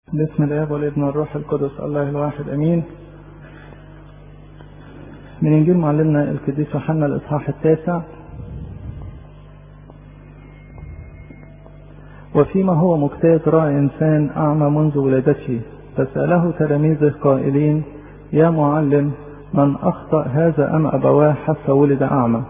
بسم الاب والابن والروح القدس الله الواحد امين من انجيل معلمنا القديس يوحنا الاصحاح التاسع وفيما هو مجتاز راى انسان اعمى منذ ولادته فساله تلاميذه قائلين يا معلم من اخطا هذا ام ابواه حتى ولد اعمى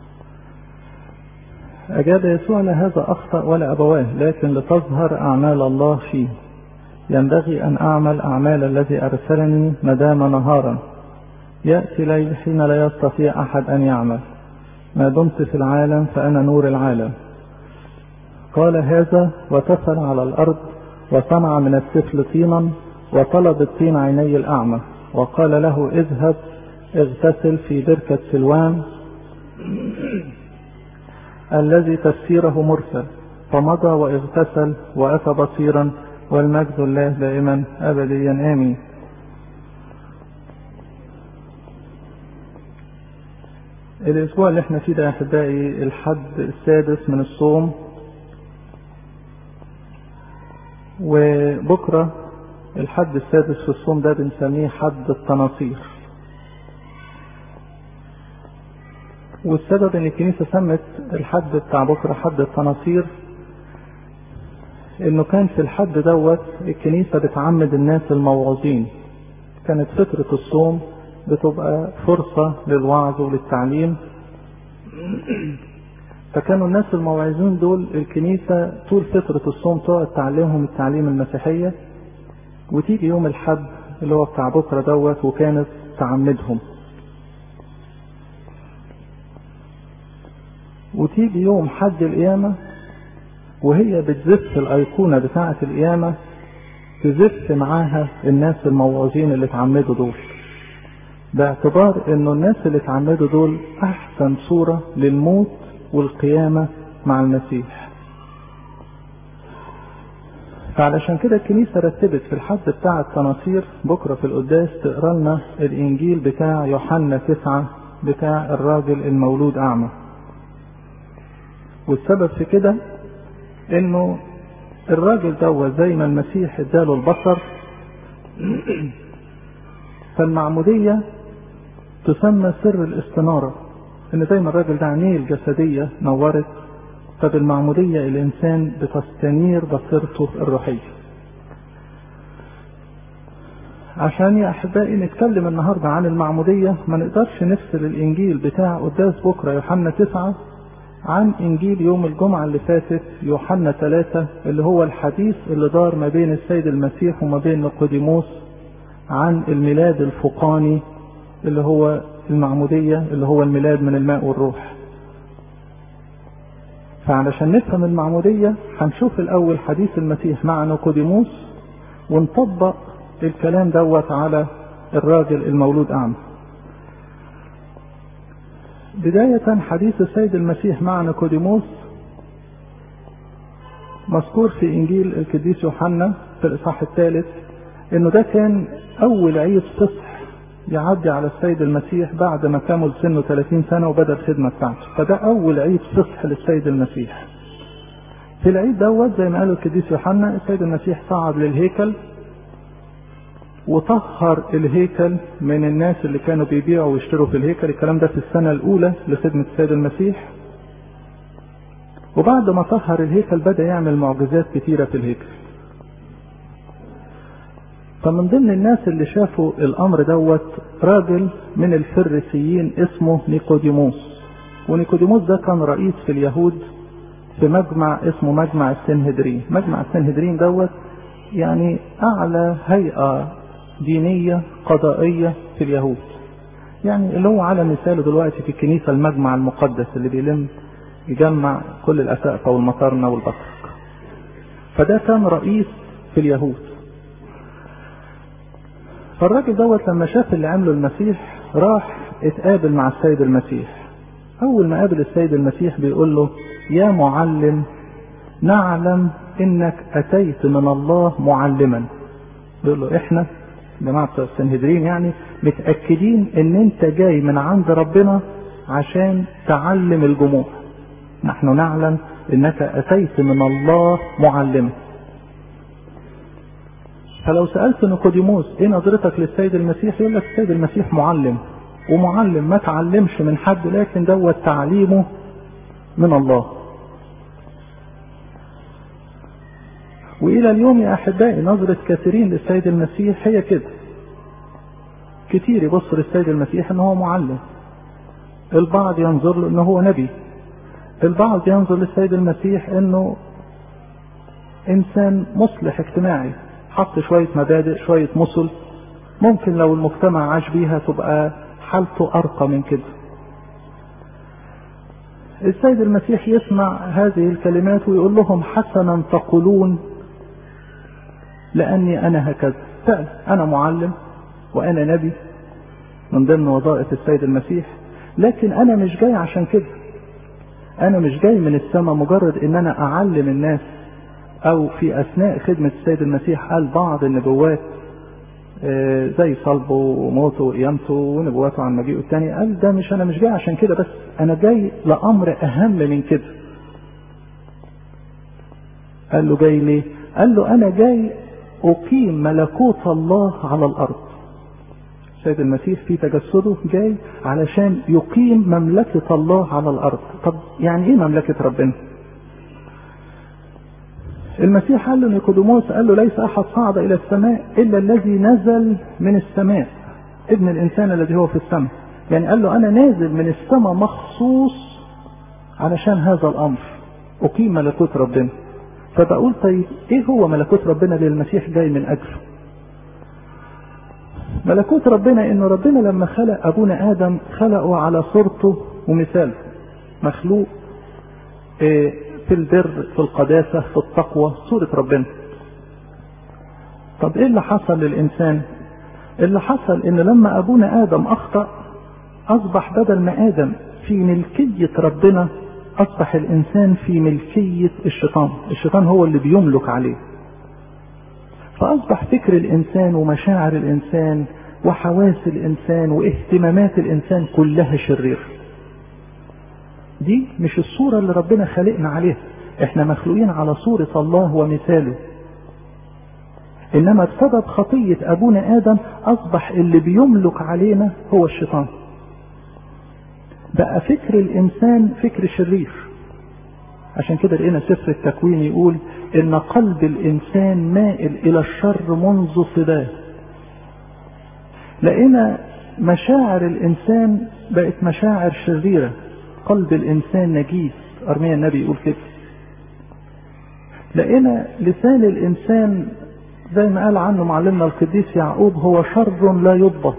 اجاب يسوع لهذا اخطا ولا ابواه لكن لتظهر اعمال الله فيه ينبغي أن أعمل أعمال الذي أرسلني مدام نهارا يأتي ليل حين لا يستطيع أحد أن يعمل ما دمت في العالم فأنا نور العالم قال هذا وتفل على الأرض وصنع من السفل طينا وطلب الطين عيني الأعمى وقال له اذهب اغتسل في بركة سلوان الذي تفسيره مرسل فمضى واغتسل وأتى بصيرا والمجد لله دائما ابديا امين الاسبوع اللي احنا فيه ده يا احبائي الحد السادس من الصوم وبكره الحد السادس في الصوم ده بنسميه حد التناصير والسبب ان الكنيسه سمت الحد بتاع بكره حد التناصير انه كان في الحد دوت الكنيسة بتعمد الناس الموعظين كانت فترة الصوم بتبقى فرصة للوعظ وللتعليم فكانوا الناس الموعظين دول الكنيسة طول فترة الصوم تقعد تعلمهم التعليم المسيحية وتيجي يوم الحد اللي هو بتاع بكرة دوت وكانت تعمدهم وتيجي يوم حد القيامة وهي بتزف الأيقونة بتاعة القيامة تزف معاها الناس الموعظين اللي اتعمدوا دول باعتبار انه الناس اللي اتعمدوا دول احسن صورة للموت والقيامة مع المسيح فعلشان كده الكنيسة رتبت في الحد بتاع التناصير بكرة في القداس تقرا لنا الانجيل بتاع يوحنا تسعة بتاع الراجل المولود اعمى والسبب في كده انه الراجل دوت زي ما المسيح اداله البصر فالمعمودية تسمى سر الاستنارة ان زي ما الراجل ده عينيه الجسدية نورت فبالمعمودية الانسان بتستنير بصيرته الروحية عشان يا احبائي نتكلم النهاردة عن المعمودية ما نقدرش نفصل الانجيل بتاع قداس بكرة يوحنا تسعة عن انجيل يوم الجمعة اللي فاتت يوحنا ثلاثة اللي هو الحديث اللي دار ما بين السيد المسيح وما بين نيقوديموس عن الميلاد الفوقاني اللي هو المعمودية اللي هو الميلاد من الماء والروح فعلشان نفهم المعمودية هنشوف الأول حديث المسيح مع نيقوديموس ونطبق الكلام دوت على الراجل المولود أعمى بداية حديث السيد المسيح مع نيقوديموس مذكور في إنجيل القديس يوحنا في الإصحاح الثالث إنه ده كان أول عيد فصح يعدي على السيد المسيح بعد ما كمل سنه 30 سنة وبدأ الخدمة بتاعته فده أول عيد فصح للسيد المسيح في العيد دوت زي ما قال القديس يوحنا السيد المسيح صعد للهيكل وطهر الهيكل من الناس اللي كانوا بيبيعوا ويشتروا في الهيكل الكلام ده في السنة الأولى لخدمة السيد المسيح وبعد ما طهر الهيكل بدأ يعمل معجزات كتيرة في الهيكل فمن ضمن الناس اللي شافوا الأمر دوت راجل من الفريسيين اسمه نيقوديموس ونيقوديموس ده كان رئيس في اليهود في مجمع اسمه مجمع السنهدرين مجمع السنهدرين دوت يعني أعلى هيئة دينية قضائية في اليهود يعني اللي هو على مثاله دلوقتي في الكنيسة المجمع المقدس اللي بيلم يجمع كل الأساقفة والمطارنة والبطرك فده كان رئيس في اليهود فالراجل دوت لما شاف اللي عمله المسيح راح اتقابل مع السيد المسيح أول ما قابل السيد المسيح بيقول له يا معلم نعلم انك اتيت من الله معلما بيقول له احنا جماعة السنهدرين يعني متأكدين ان انت جاي من عند ربنا عشان تعلم الجموع نحن نعلم انك اتيت من الله معلما فلو سألت نيقوديموس ايه نظرتك للسيد المسيح يقول لك السيد المسيح معلم ومعلم ما تعلمش من حد لكن دوت تعليمه من الله والى اليوم يا احبائي نظرة كثيرين للسيد المسيح هي كده كتير يبص للسيد المسيح ان هو معلم البعض ينظر له ان هو نبي البعض ينظر للسيد المسيح انه انسان مصلح اجتماعي حط شوية مبادئ شوية مثل ممكن لو المجتمع عاش بيها تبقى حالته ارقى من كده السيد المسيح يسمع هذه الكلمات ويقول لهم حسنا تقولون لاني انا هكذا فعلا انا معلم وانا نبي من ضمن وظائف السيد المسيح لكن انا مش جاي عشان كده انا مش جاي من السماء مجرد ان انا اعلم الناس او في اثناء خدمة السيد المسيح قال بعض النبوات زي صلبه وموته وقيامته ونبواته عن مجيئه الثاني قال ده مش انا مش جاي عشان كده بس انا جاي لامر اهم من كده قال له جاي ليه قال له انا جاي اقيم ملكوت الله على الارض السيد المسيح في تجسده جاي علشان يقيم مملكة الله على الارض طب يعني ايه مملكة ربنا المسيح قال له نيقوديموس قال له ليس احد صعد الى السماء الا الذي نزل من السماء ابن الانسان الذي هو في السماء يعني قال له انا نازل من السماء مخصوص علشان هذا الامر اقيم ملكوت ربنا فبقول طيب ايه هو ملكوت ربنا اللي المسيح جاي من اجله ملكوت ربنا انه ربنا لما خلق ابونا ادم خلقه على صورته ومثاله مخلوق إيه في البر في القداسة في التقوى صورة ربنا طب ايه اللي حصل للانسان اللي حصل ان لما ابونا ادم اخطأ اصبح بدل ما ادم في ملكية ربنا اصبح الانسان في ملكية الشيطان الشيطان هو اللي بيملك عليه فاصبح فكر الانسان ومشاعر الانسان وحواس الانسان واهتمامات الانسان كلها شريره دي مش الصورة اللي ربنا خلقنا عليها احنا مخلوقين على صورة الله ومثاله انما بسبب خطية ابونا ادم اصبح اللي بيملك علينا هو الشيطان بقى فكر الانسان فكر شرير عشان كده لقينا سفر التكوين يقول ان قلب الانسان مائل الى الشر منذ صباه لقينا مشاعر الانسان بقت مشاعر شريره قلب الانسان نجيس ارميا النبي يقول كده لقينا لسان الانسان زي ما قال عنه معلمنا القديس يعقوب هو شر لا يضبط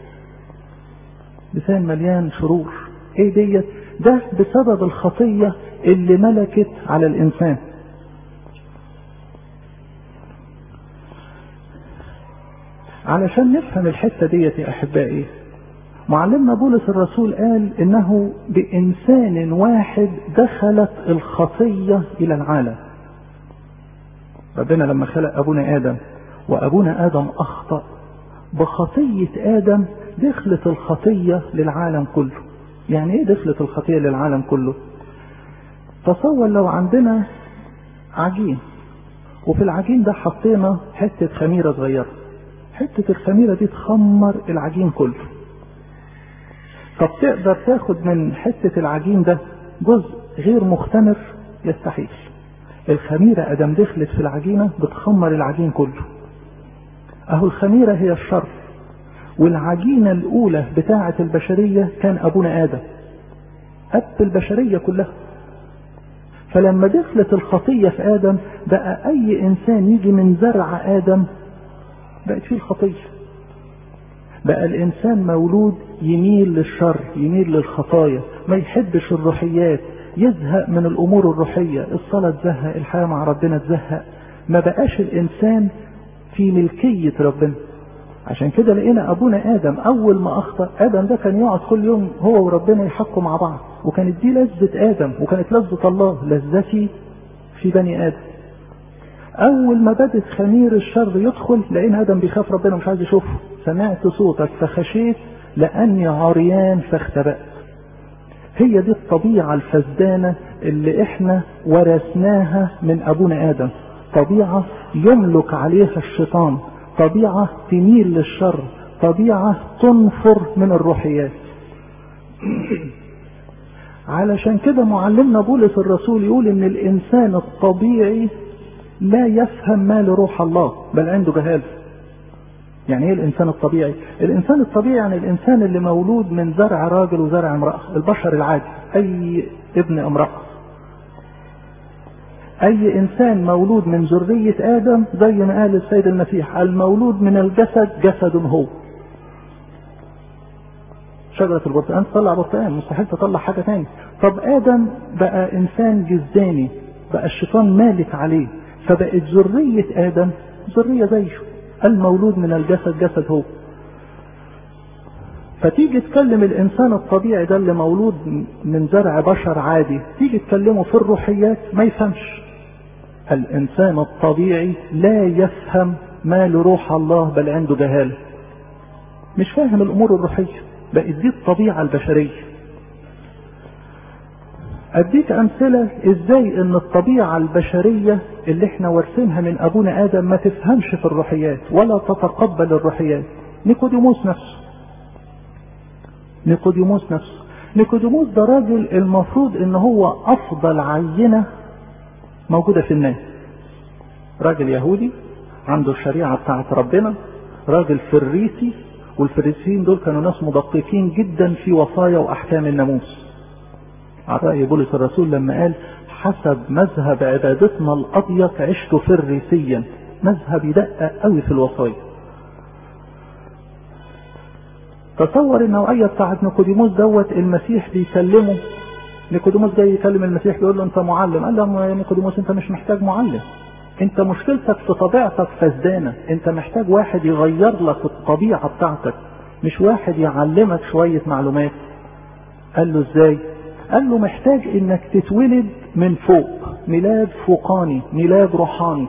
لسان مليان شرور ايه ديت ده بسبب الخطية اللي ملكت على الانسان علشان نفهم الحتة ديت يا احبائي معلمنا بولس الرسول قال انه بانسان واحد دخلت الخطيه الى العالم ربنا لما خلق ابونا ادم وابونا ادم اخطا بخطيه ادم دخلت الخطيه للعالم كله يعني ايه دخلت الخطيه للعالم كله تصور لو عندنا عجين وفي العجين ده حطينا حته خميره صغيره حته الخميره دي تخمر العجين كله طب تقدر تاخد من حتة العجين ده جزء غير مختمر يستحيل الخميرة ادم دخلت في العجينة بتخمر العجين كله اهو الخميرة هي الشر والعجينة الاولى بتاعة البشرية كان ابونا ادم اب البشرية كلها فلما دخلت الخطية في ادم بقى اي انسان يجي من زرع ادم بقت فيه الخطيه بقى الانسان مولود يميل للشر يميل للخطايا ما يحبش الروحيات يزهق من الامور الروحية الصلاة تزهق الحياة مع ربنا تزهق ما بقاش الانسان في ملكية ربنا عشان كده لقينا ابونا ادم اول ما اخطا ادم ده كان يقعد كل يوم هو وربنا يحكوا مع بعض وكانت دي لذة ادم وكانت لذة الله لذتي في بني ادم اول ما بدت خمير الشر يدخل لقينا ادم بيخاف ربنا مش عايز يشوفه سمعت صوتك فخشيت لاني عريان فاختبأت هي دي الطبيعة الفسدانة اللي احنا ورثناها من ابونا ادم طبيعة يملك عليها الشيطان طبيعة تميل للشر طبيعة تنفر من الروحيات علشان كده معلمنا بولس الرسول يقول ان الانسان الطبيعي لا يفهم ما لروح الله بل عنده جهاله يعني ايه الانسان الطبيعي الانسان الطبيعي يعني الانسان اللي مولود من زرع راجل وزرع امرأة البشر العادي اي ابن امرأة اي انسان مولود من ذرية ادم زي ما قال السيد المسيح المولود من الجسد جسد هو شجرة البرتقال تطلع برتقال مستحيل تطلع حاجة تاني طب ادم بقى انسان جزاني بقى الشيطان مالك عليه فبقت ذرية ادم ذرية زيه المولود من الجسد جسد هو فتيجي تكلم الانسان الطبيعي ده اللي مولود من زرع بشر عادي تيجي تكلمه في الروحيات ما يفهمش الانسان الطبيعي لا يفهم ما لروح الله بل عنده جهاله مش فاهم الامور الروحيه بقت دي الطبيعه البشريه اديك امثله ازاي ان الطبيعه البشريه اللي احنا وارثينها من ابونا ادم ما تفهمش في الروحيات ولا تتقبل الروحيات نيكوديموس نفسه نيكوديموس نفسه نيكوديموس ده راجل المفروض ان هو افضل عينه موجوده في الناس راجل يهودي عنده الشريعه بتاعت ربنا راجل فريسي والفريسيين دول كانوا ناس مدققين جدا في وصايا واحكام الناموس على رأي بولس الرسول لما قال حسب مذهب عبادتنا الأضيق عشت فريسيا مذهب يدقق قوي في الوصايا تصور النوعية بتاعت نيكوديموس دوت المسيح بيكلمه نيكوديموس جاي يكلم المسيح بيقول له انت معلم قال له يا نيكوديموس انت مش محتاج معلم انت مشكلتك في طبيعتك فسدانة انت محتاج واحد يغير لك الطبيعة بتاعتك مش واحد يعلمك شوية معلومات قال له ازاي قال له محتاج انك تتولد من فوق ميلاد فوقاني ميلاد روحاني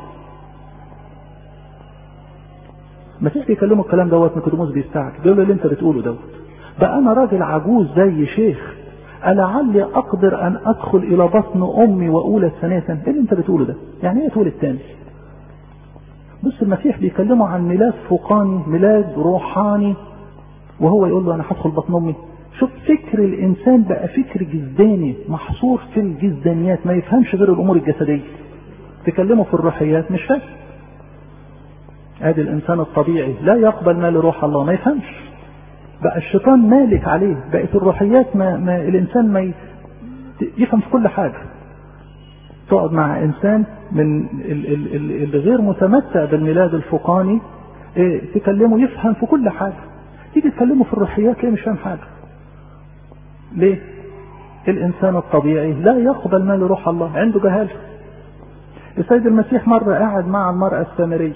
المسيح بيكلمه الكلام دوت نيكوديموس بيستعجب بيقول له اللي انت بتقوله دوت بقى انا راجل عجوز زي شيخ ألعلي أقدر أن أدخل إلى بطن أمي وأولد ثانية إيه اللي أنت بتقوله ده؟ يعني إيه تولد تاني؟ بص المسيح بيكلمه عن ميلاد فوقاني ميلاد روحاني وهو يقول له أنا هدخل بطن أمي شوف فكر الإنسان بقى فكر جزداني محصور في الجزدانيات ما يفهمش غير الأمور الجسدية تكلمه في الروحيات مش فاهم ادي الانسان الطبيعي لا يقبل ما لروح الله ما يفهمش بقى الشيطان مالك عليه بقت الروحيات ما, ما الانسان ما يفهم في كل حاجه تقعد مع انسان من اللي غير متمتع بالميلاد الفوقاني إيه تكلمه يفهم في كل حاجه تيجي تكلمه في الروحيات تلاقيه مش فاهم حاجه ليه الانسان الطبيعي لا يقبل ما لروح الله عنده جهاله السيد المسيح مرة قاعد مع المرأة السامرية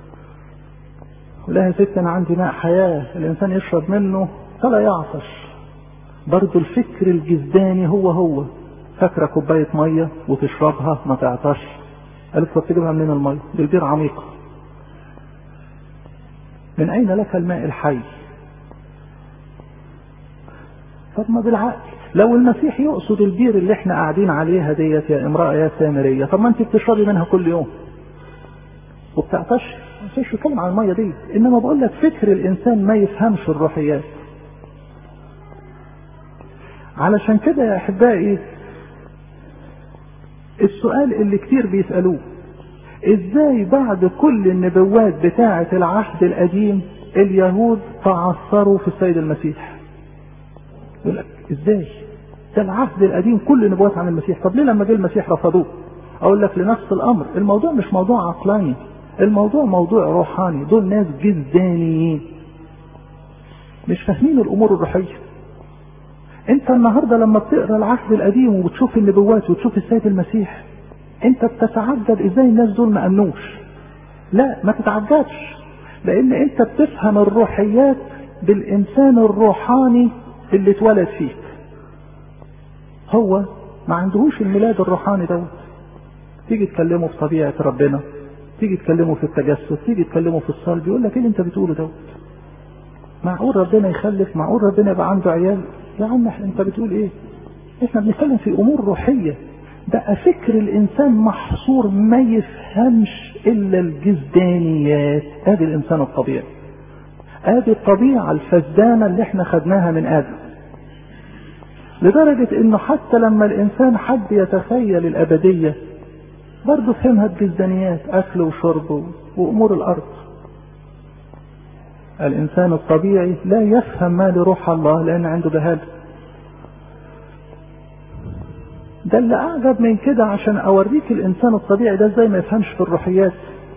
ولها ست أنا عندي ماء حياة الإنسان يشرب منه فلا يعطش برضو الفكر الجزداني هو هو فاكرة كوباية مية وتشربها ما تعطش قالت طب تجيبها منين المية دي البير عميقة من أين لك الماء الحي طب ما بالعقل لو المسيح يقصد البير اللي احنا قاعدين عليها ديت يا امرأة يا سامرية طب ما انت بتشربي منها كل يوم وبتعطش مش بتكلم عن المية دي انما بقول لك فكر الانسان ما يفهمش الروحيات علشان كده يا احبائي السؤال اللي كتير بيسألوه ازاي بعد كل النبوات بتاعة العهد القديم اليهود تعثروا في السيد المسيح يقول لك ازاي ده العهد القديم كل نبوات عن المسيح طب ليه لما جه المسيح رفضوه اقول لك لنفس الامر الموضوع مش موضوع عقلاني الموضوع موضوع روحاني دول ناس جزدانيين مش فاهمين الامور الروحيه انت النهارده لما بتقرا العهد القديم وبتشوف النبوات وتشوف السيد المسيح انت بتتعجب ازاي الناس دول ما امنوش لا ما تتعجبش لان انت بتفهم الروحيات بالانسان الروحاني اللي اتولد فيك هو ما عندهوش الميلاد الروحاني دوت تيجي تكلمه في طبيعة ربنا تيجي تكلمه في التجسد تيجي تكلمه في الصلب يقول لك ايه اللي انت بتقوله دوت معقول ربنا يخلف معقول ربنا يبقى عنده عيال يا عم انت بتقول ايه احنا بنتكلم في امور روحية بقى فكر الانسان محصور ما يفهمش الا الجزدانيات ادي الانسان الطبيعي ادي الطبيعة الفسدانة اللي احنا خدناها من ادم لدرجة انه حتى لما الانسان حد يتخيل الابدية برضه فهمها الجزدانيات اكل وشرب وامور الارض الانسان الطبيعي لا يفهم ما لروح الله لان عنده جهاله ده اللي اعجب من كده عشان اوريك الانسان الطبيعي ده ازاي ما يفهمش في الروحيات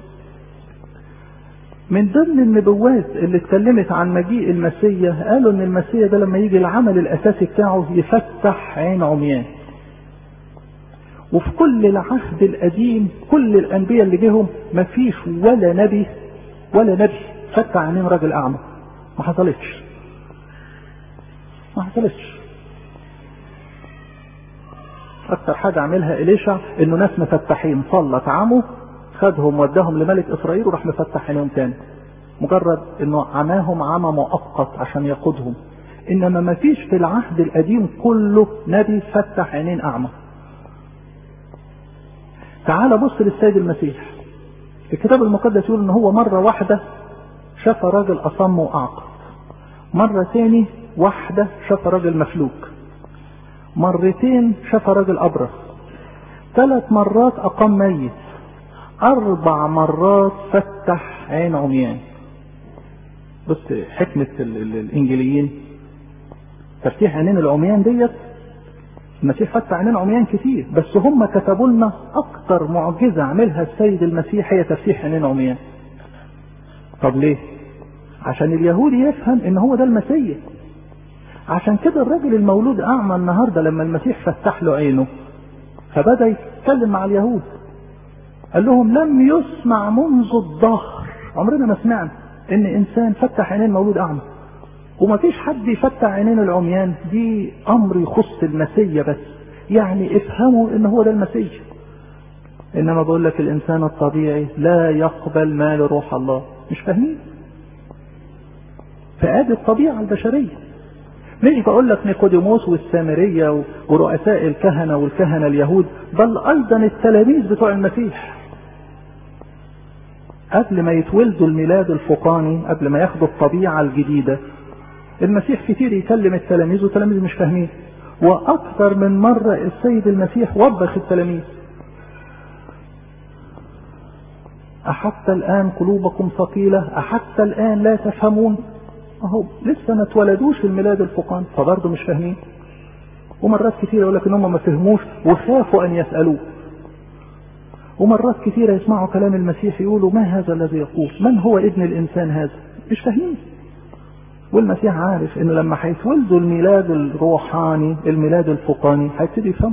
من ضمن النبوات اللي اتكلمت عن مجيء المسيح قالوا ان المسيح ده لما يجي العمل الاساسي بتاعه يفتح عين عميان وفي كل العهد القديم كل الانبياء اللي جيهم مفيش ولا نبي ولا نبي فتح عينين راجل اعمى ما حصلتش ما حصلتش اكتر حاجة عملها اليشع انه ناس مفتحين صلى عمه خدهم وداهم لملك اسرائيل وراح مفتح عينيهم تاني مجرد انه عماهم عمى مؤقت عشان يقودهم انما ما فيش في العهد القديم كله نبي فتح عينين اعمى تعال بص للسيد المسيح الكتاب المقدس يقول ان هو مرة واحدة شاف راجل اصم واعقد مرة تاني واحدة شاف راجل مفلوك مرتين شاف راجل ابرص ثلاث مرات اقام ميت اربع مرات فتح عين عميان بص حكمة ال ال الانجيليين تفتيح عينين العميان ديت المسيح فتح عينين عميان كتير بس هم كتبوا لنا اكتر معجزة عملها السيد المسيح هي تفتيح عينين عميان طب ليه عشان اليهودي يفهم ان هو ده المسيح عشان كده الراجل المولود اعمى النهارده لما المسيح فتح له عينه فبدا يتكلم مع اليهود قال لهم لم يسمع منذ الظهر عمرنا ما سمعنا ان انسان فتح عينين مولود اعمى وما فيش حد يفتح عينين العميان دي امر يخص المسيا بس يعني افهموا ان هو ده المسيح انما بقول لك الانسان الطبيعي لا يقبل ما لروح الله مش فاهمين فادي الطبيعه البشريه مش بقول لك نيقوديموس والسامرية ورؤساء الكهنة والكهنة اليهود بل أيضا التلاميذ بتوع المسيح قبل ما يتولدوا الميلاد الفوقاني قبل ما ياخدوا الطبيعة الجديدة المسيح كتير يكلم التلاميذ والتلاميذ مش فاهمين وأكثر من مرة السيد المسيح وبخ التلاميذ أحتى الآن قلوبكم ثقيلة أحتى الآن لا تفهمون اهو لسه ما اتولدوش الميلاد الفوقاني فبرضه مش فاهمين ومرات كتير يقول لك ان هم ما فهموش وخافوا ان يسالوه ومرات كتيرة يسمعوا كلام المسيح يقولوا ما هذا الذي يقول من هو ابن الانسان هذا مش فاهمين والمسيح عارف انه لما هيتولدوا الميلاد الروحاني الميلاد الفوقاني هيبتدي يفهموا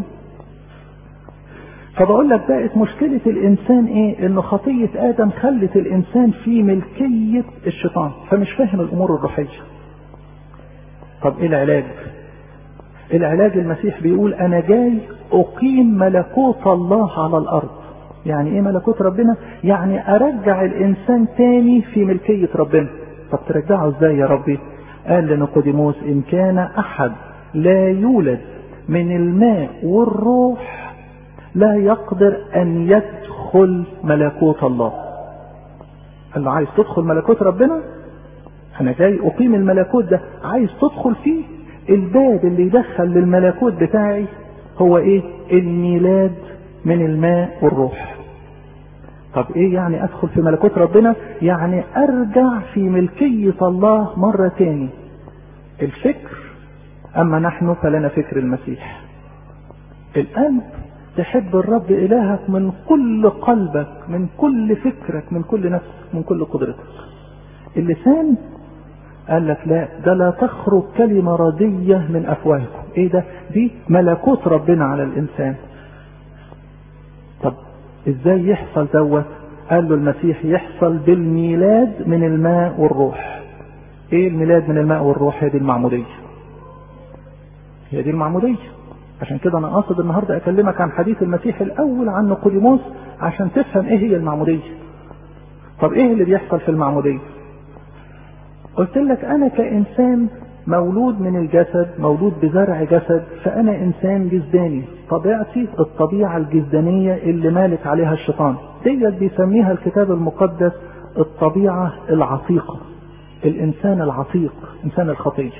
فبقول لك بقت مشكلة الإنسان إيه؟ إنه خطية آدم خلت الإنسان في ملكية الشيطان، فمش فاهم الأمور الروحية. طب إيه العلاج؟ العلاج المسيح بيقول أنا جاي أقيم ملكوت الله على الأرض. يعني إيه ملكوت ربنا؟ يعني أرجع الإنسان تاني في ملكية ربنا. طب ترجعه إزاي يا ربي؟ قال لنيقوديموس إن كان أحد لا يولد من الماء والروح لا يقدر ان يدخل ملكوت الله قال له عايز تدخل ملكوت ربنا انا جاي اقيم الملكوت ده عايز تدخل فيه الباب اللي يدخل للملكوت بتاعي هو ايه الميلاد من الماء والروح طب ايه يعني ادخل في ملكوت ربنا يعني ارجع في ملكية الله مرة تاني الفكر اما نحن فلنا فكر المسيح القلب تحب الرب إلهك من كل قلبك من كل فكرك من كل نفسك من كل قدرتك اللسان قال لك لا ده لا تخرج كلمة ردية من أفواهكم إيه ده دي ملكوت ربنا على الإنسان طب إزاي يحصل دوت قال له المسيح يحصل بالميلاد من الماء والروح إيه الميلاد من الماء والروح هي دي المعمودية هي دي المعمودية عشان كده انا قاصد النهارده اكلمك عن حديث المسيح الاول عن نيقوديموس عشان تفهم ايه هي المعموديه. طب ايه اللي بيحصل في المعموديه؟ قلت لك انا كانسان مولود من الجسد مولود بزرع جسد فأنا إنسان جسداني طبيعتي الطبيعة الجسدانية اللي مالك عليها الشيطان ديت بيسميها الكتاب المقدس الطبيعة العتيقة الإنسان العتيق إنسان الخطية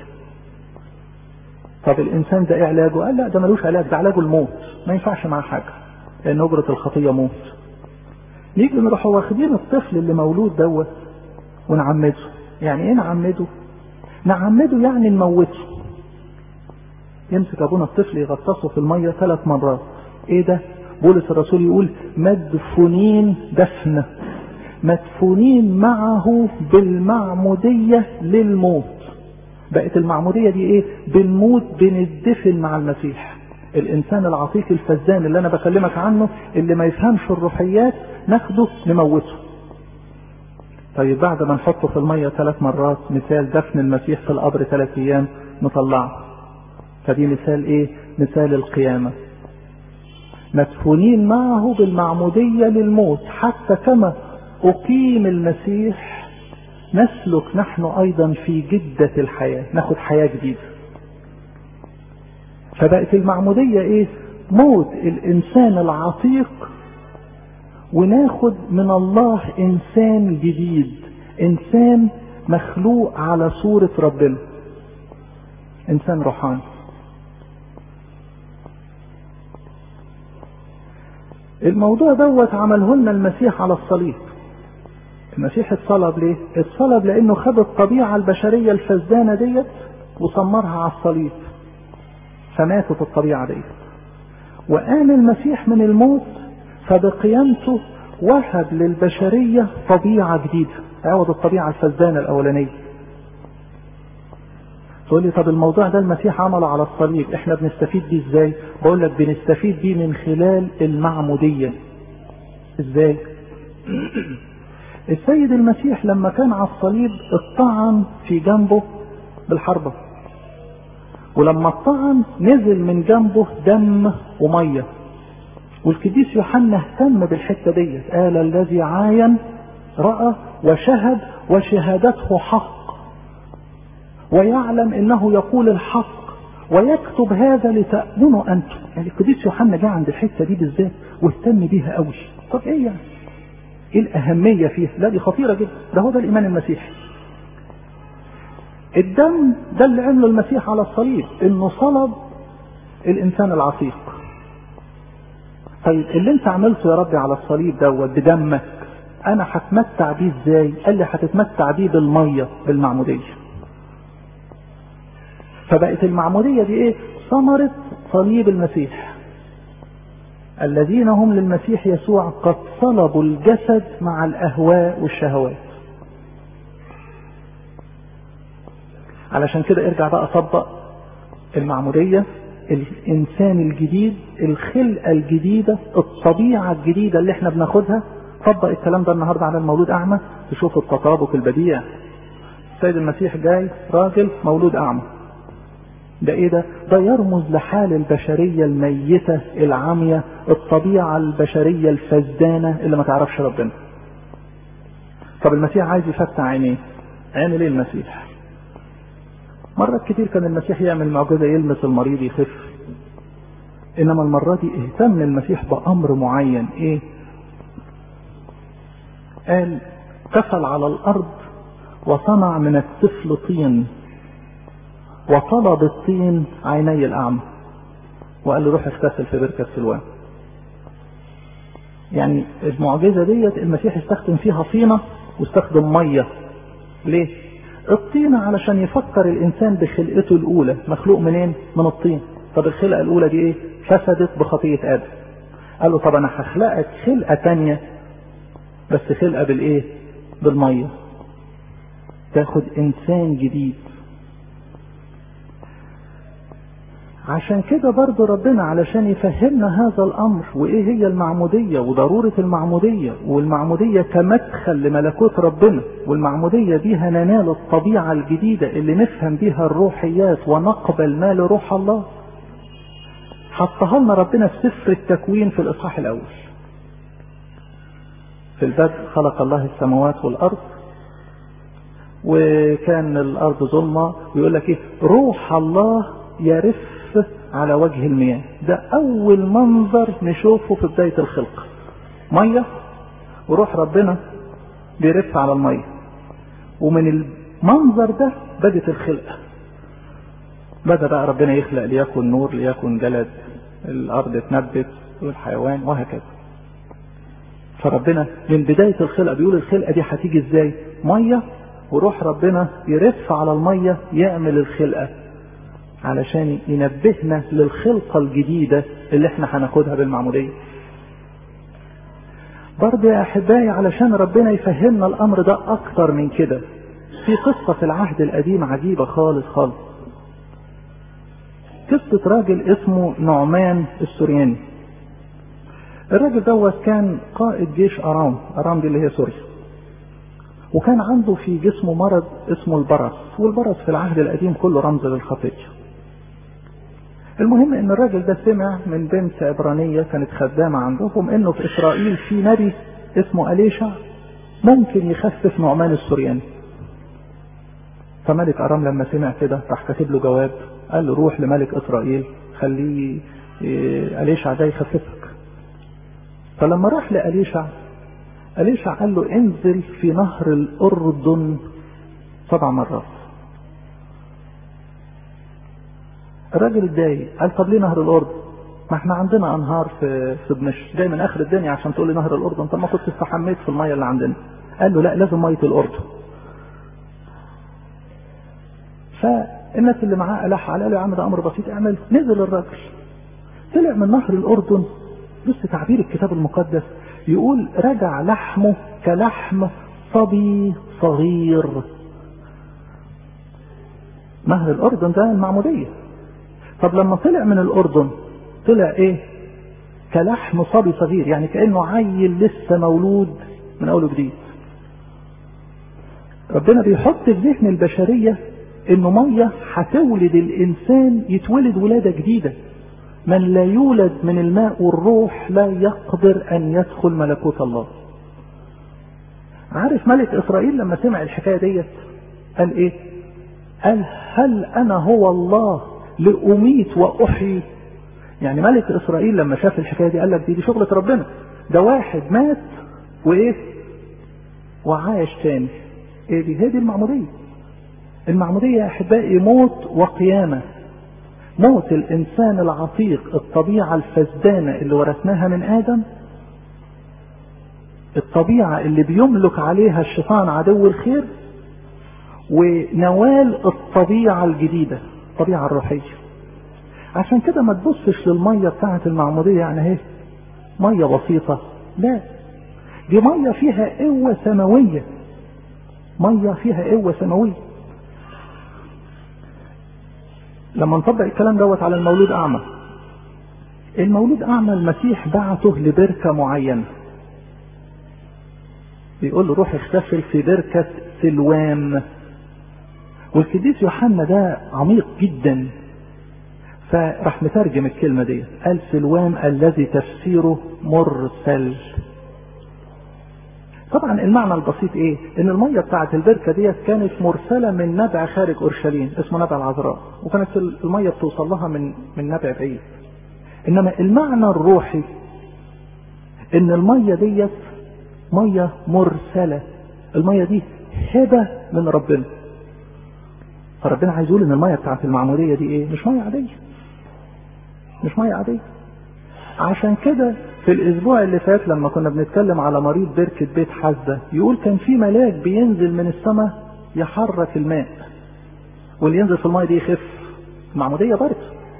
طب الإنسان ده إيه علاجه؟ قال لا ده ملوش علاج ده علاجه الموت ما ينفعش معاه حاجة لأن أجرة الخطية موت نيجي نروح واخدين الطفل اللي مولود دوت ونعمده يعني ايه نعمده نعمده يعني نموته يمسك ابونا الطفل يغطسه في المية ثلاث مرات ايه ده بولس الرسول يقول مدفونين دفن مدفونين معه بالمعمودية للموت بقت المعمودية دي ايه بنموت بندفن مع المسيح الانسان العتيق الفزان اللي انا بكلمك عنه اللي ما يفهمش الروحيات ناخده نموته طيب بعد ما نحطه في المية ثلاث مرات مثال دفن المسيح في القبر ثلاث ايام نطلعه فدي مثال ايه مثال القيامة مدفونين معه بالمعمودية للموت حتى كما أقيم المسيح نسلك نحن أيضا في جدة الحياة ناخد حياة جديدة فبقت المعمودية ايه موت الانسان العتيق وناخد من الله انسان جديد انسان مخلوق على صورة ربنا انسان روحاني الموضوع دوت عمله لنا المسيح على الصليب المسيح اتصلب ليه اتصلب لانه خد الطبيعة البشرية الفزدانة ديت وسمرها على الصليب فماتت الطبيعة ديت وقام المسيح من الموت فبقيامته وهب للبشرية طبيعة جديدة عوض الطبيعة الفزدانة الأولانية تقول لي طب الموضوع ده المسيح عمله على الصليب احنا بنستفيد بيه ازاي بقول لك بنستفيد بيه من خلال المعمودية ازاي السيد المسيح لما كان على الصليب اطعن في جنبه بالحربة ولما الطعن نزل من جنبه دم ومية والقديس يوحنا اهتم بالحتة دي قال الذي عاين رأى وشهد وشهادته حق ويعلم انه يقول الحق ويكتب هذا لتأمنوا انتم يعني القديس يوحنا جه عند الحتة دي بالذات واهتم بيها قوي طب ايه يعني ايه الاهمية فيها لا دي خطيرة جدا ده هو ده الايمان المسيحي الدم ده اللي عمله المسيح على الصليب انه صلب الانسان العتيق طيب اللي انت عملته يا ربي على الصليب دوت بدمك انا هتمتع بيه ازاي قال لي هتتمتع بيه بالميه بالمعموديه فبقت المعموديه دي ايه ثمره صليب المسيح الذين هم للمسيح يسوع قد صلبوا الجسد مع الاهواء والشهوات علشان كده ارجع بقى طبق المعمودية الإنسان الجديد الخلقة الجديدة الطبيعة الجديدة اللي احنا بناخدها طبق الكلام ده النهاردة على المولود أعمى تشوف التطابق البديع السيد المسيح جاي راجل مولود أعمى ده ايه ده ده يرمز لحال البشرية الميتة العامية الطبيعة البشرية الفزدانة اللي ما تعرفش ربنا طب المسيح عايز يفتح عينيه عامل ايه المسيح مرات كتير كان المسيح يعمل معجزة يلمس المريض يخف انما المرة دي اهتم المسيح بامر معين ايه قال كفل على الارض وصنع من الطفل طين وطلب الطين عيني الاعمى وقال له روح اغتسل في بركة سلوان يعني المعجزة ديت المسيح استخدم فيها طينة واستخدم مية ليه الطينة علشان يفكر الإنسان بخلقته الأولى مخلوق منين؟ من الطين طب الخلقة الأولى دي إيه؟ فسدت بخطية آدم قال له طب أنا هخلقك خلقة تانية بس خلقة بالإيه؟ بالمية تاخد إنسان جديد عشان كده برضو ربنا علشان يفهمنا هذا الامر وايه هي المعمودية وضرورة المعمودية والمعمودية كمدخل لملكوت ربنا والمعمودية بيها ننال الطبيعة الجديدة اللي نفهم بيها الروحيات ونقبل ما لروح الله حطها لنا ربنا في سفر التكوين في الاصحاح الاول في البدء خلق الله السماوات والارض وكان الارض ظلمة ويقول لك ايه روح الله يرف على وجه المياه ده اول منظر نشوفه في بداية الخلق مية وروح ربنا بيرف على المية ومن المنظر ده بدت الخلقة بدأ بقى ربنا يخلق ليكن نور ليكن جلد الارض تنبت والحيوان وهكذا فربنا من بداية الخلقة بيقول الخلقة دي هتيجي ازاي مية وروح ربنا يرف على المية يعمل الخلقة علشان ينبهنا للخلقة الجديدة اللي احنا هناخدها بالمعمودية برضه يا احبائي علشان ربنا يفهمنا الامر ده اكتر من كده في قصة في العهد القديم عجيبة خالص خالص قصة راجل اسمه نعمان السورياني الراجل دوت كان قائد جيش ارام ارام دي اللي هي سوريا وكان عنده في جسمه مرض اسمه البرص والبرص في العهد القديم كله رمز للخطيه المهم ان الراجل ده سمع من بنت عبرانية كانت خدامة عندهم انه في اسرائيل في نبي اسمه اليشع ممكن يخفف نعمان السورياني فملك ارام لما سمع كده راح كاتب له جواب قال له روح لملك اسرائيل خليه اليشع ده يخففك فلما راح لأليشع أليشع قال له انزل في نهر الأردن سبع مرات الراجل اتضايق قال طب ليه نهر الأردن؟ ما احنا عندنا أنهار في في دمشق جاي من آخر الدنيا عشان تقول لي نهر الأردن طب ما كنت استحميت في المية اللي عندنا قال له لا لازم مية الأردن فالناس اللي معاه ألح على له يا عم ده أمر بسيط اعمل نزل الراجل طلع من نهر الأردن بص تعبير الكتاب المقدس يقول رجع لحمه كلحم صبي صغير نهر الأردن ده المعمودية طب لما طلع من الأردن طلع إيه كلحم صبي صغير يعني كأنه عيل لسه مولود من أول وجديد ربنا بيحط في ذهن البشرية إنه مية هتولد الإنسان يتولد ولادة جديدة من لا يولد من الماء والروح لا يقدر ان يدخل ملكوت الله عارف ملك اسرائيل لما سمع الحكايه ديت قال ايه قال هل انا هو الله لاميت واحيي يعني ملك اسرائيل لما شاف الحكايه دي قال لك دي, دي شغله ربنا ده واحد مات وايه وعايش تاني ايه دي هي دي المعموديه المعموديه يا احبائي موت وقيامه موت الانسان العتيق الطبيعه الفسدانه اللي ورثناها من ادم الطبيعه اللي بيملك عليها الشيطان عدو الخير ونوال الطبيعه الجديده الطبيعه الروحيه عشان كده ما تبصش للميه بتاعه المعموديه يعني اهي ميه بسيطه لا دي ميه فيها قوه سماويه ميه فيها قوه سماويه لما نطبق الكلام دوت على المولود اعمى المولود اعمى المسيح بعته لبركة معينة بيقول له روح اغتسل في بركة سلوان والقديس يوحنا ده عميق جدا فراح مترجم الكلمة دي قال سلوان الذي تفسيره مرسل طبعا المعنى البسيط ايه ان المية بتاعت البركة ديت كانت مرسلة من نبع خارج اورشليم اسمه نبع العذراء وكانت المية بتوصل لها من من نبع بعيد انما المعنى الروحي ان المية ديت مية مرسلة المية دي هبة من ربنا فربنا عايز يقول ان المية بتاعت المعمودية دي ايه مش مية عادية مش مية عادية عشان كده في الاسبوع اللي فات لما كنا بنتكلم على مريض بركة بيت حزة يقول كان في ملاك بينزل من السماء يحرك الماء واللي ينزل في المية دي يخف المعمودية برضه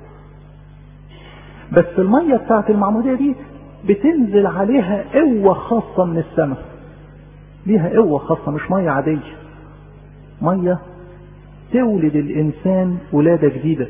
بس المية بتاعت المعمودية دي بتنزل عليها قوة خاصة من السماء ليها قوة خاصة مش مية عادية مية تولد الإنسان ولادة جديدة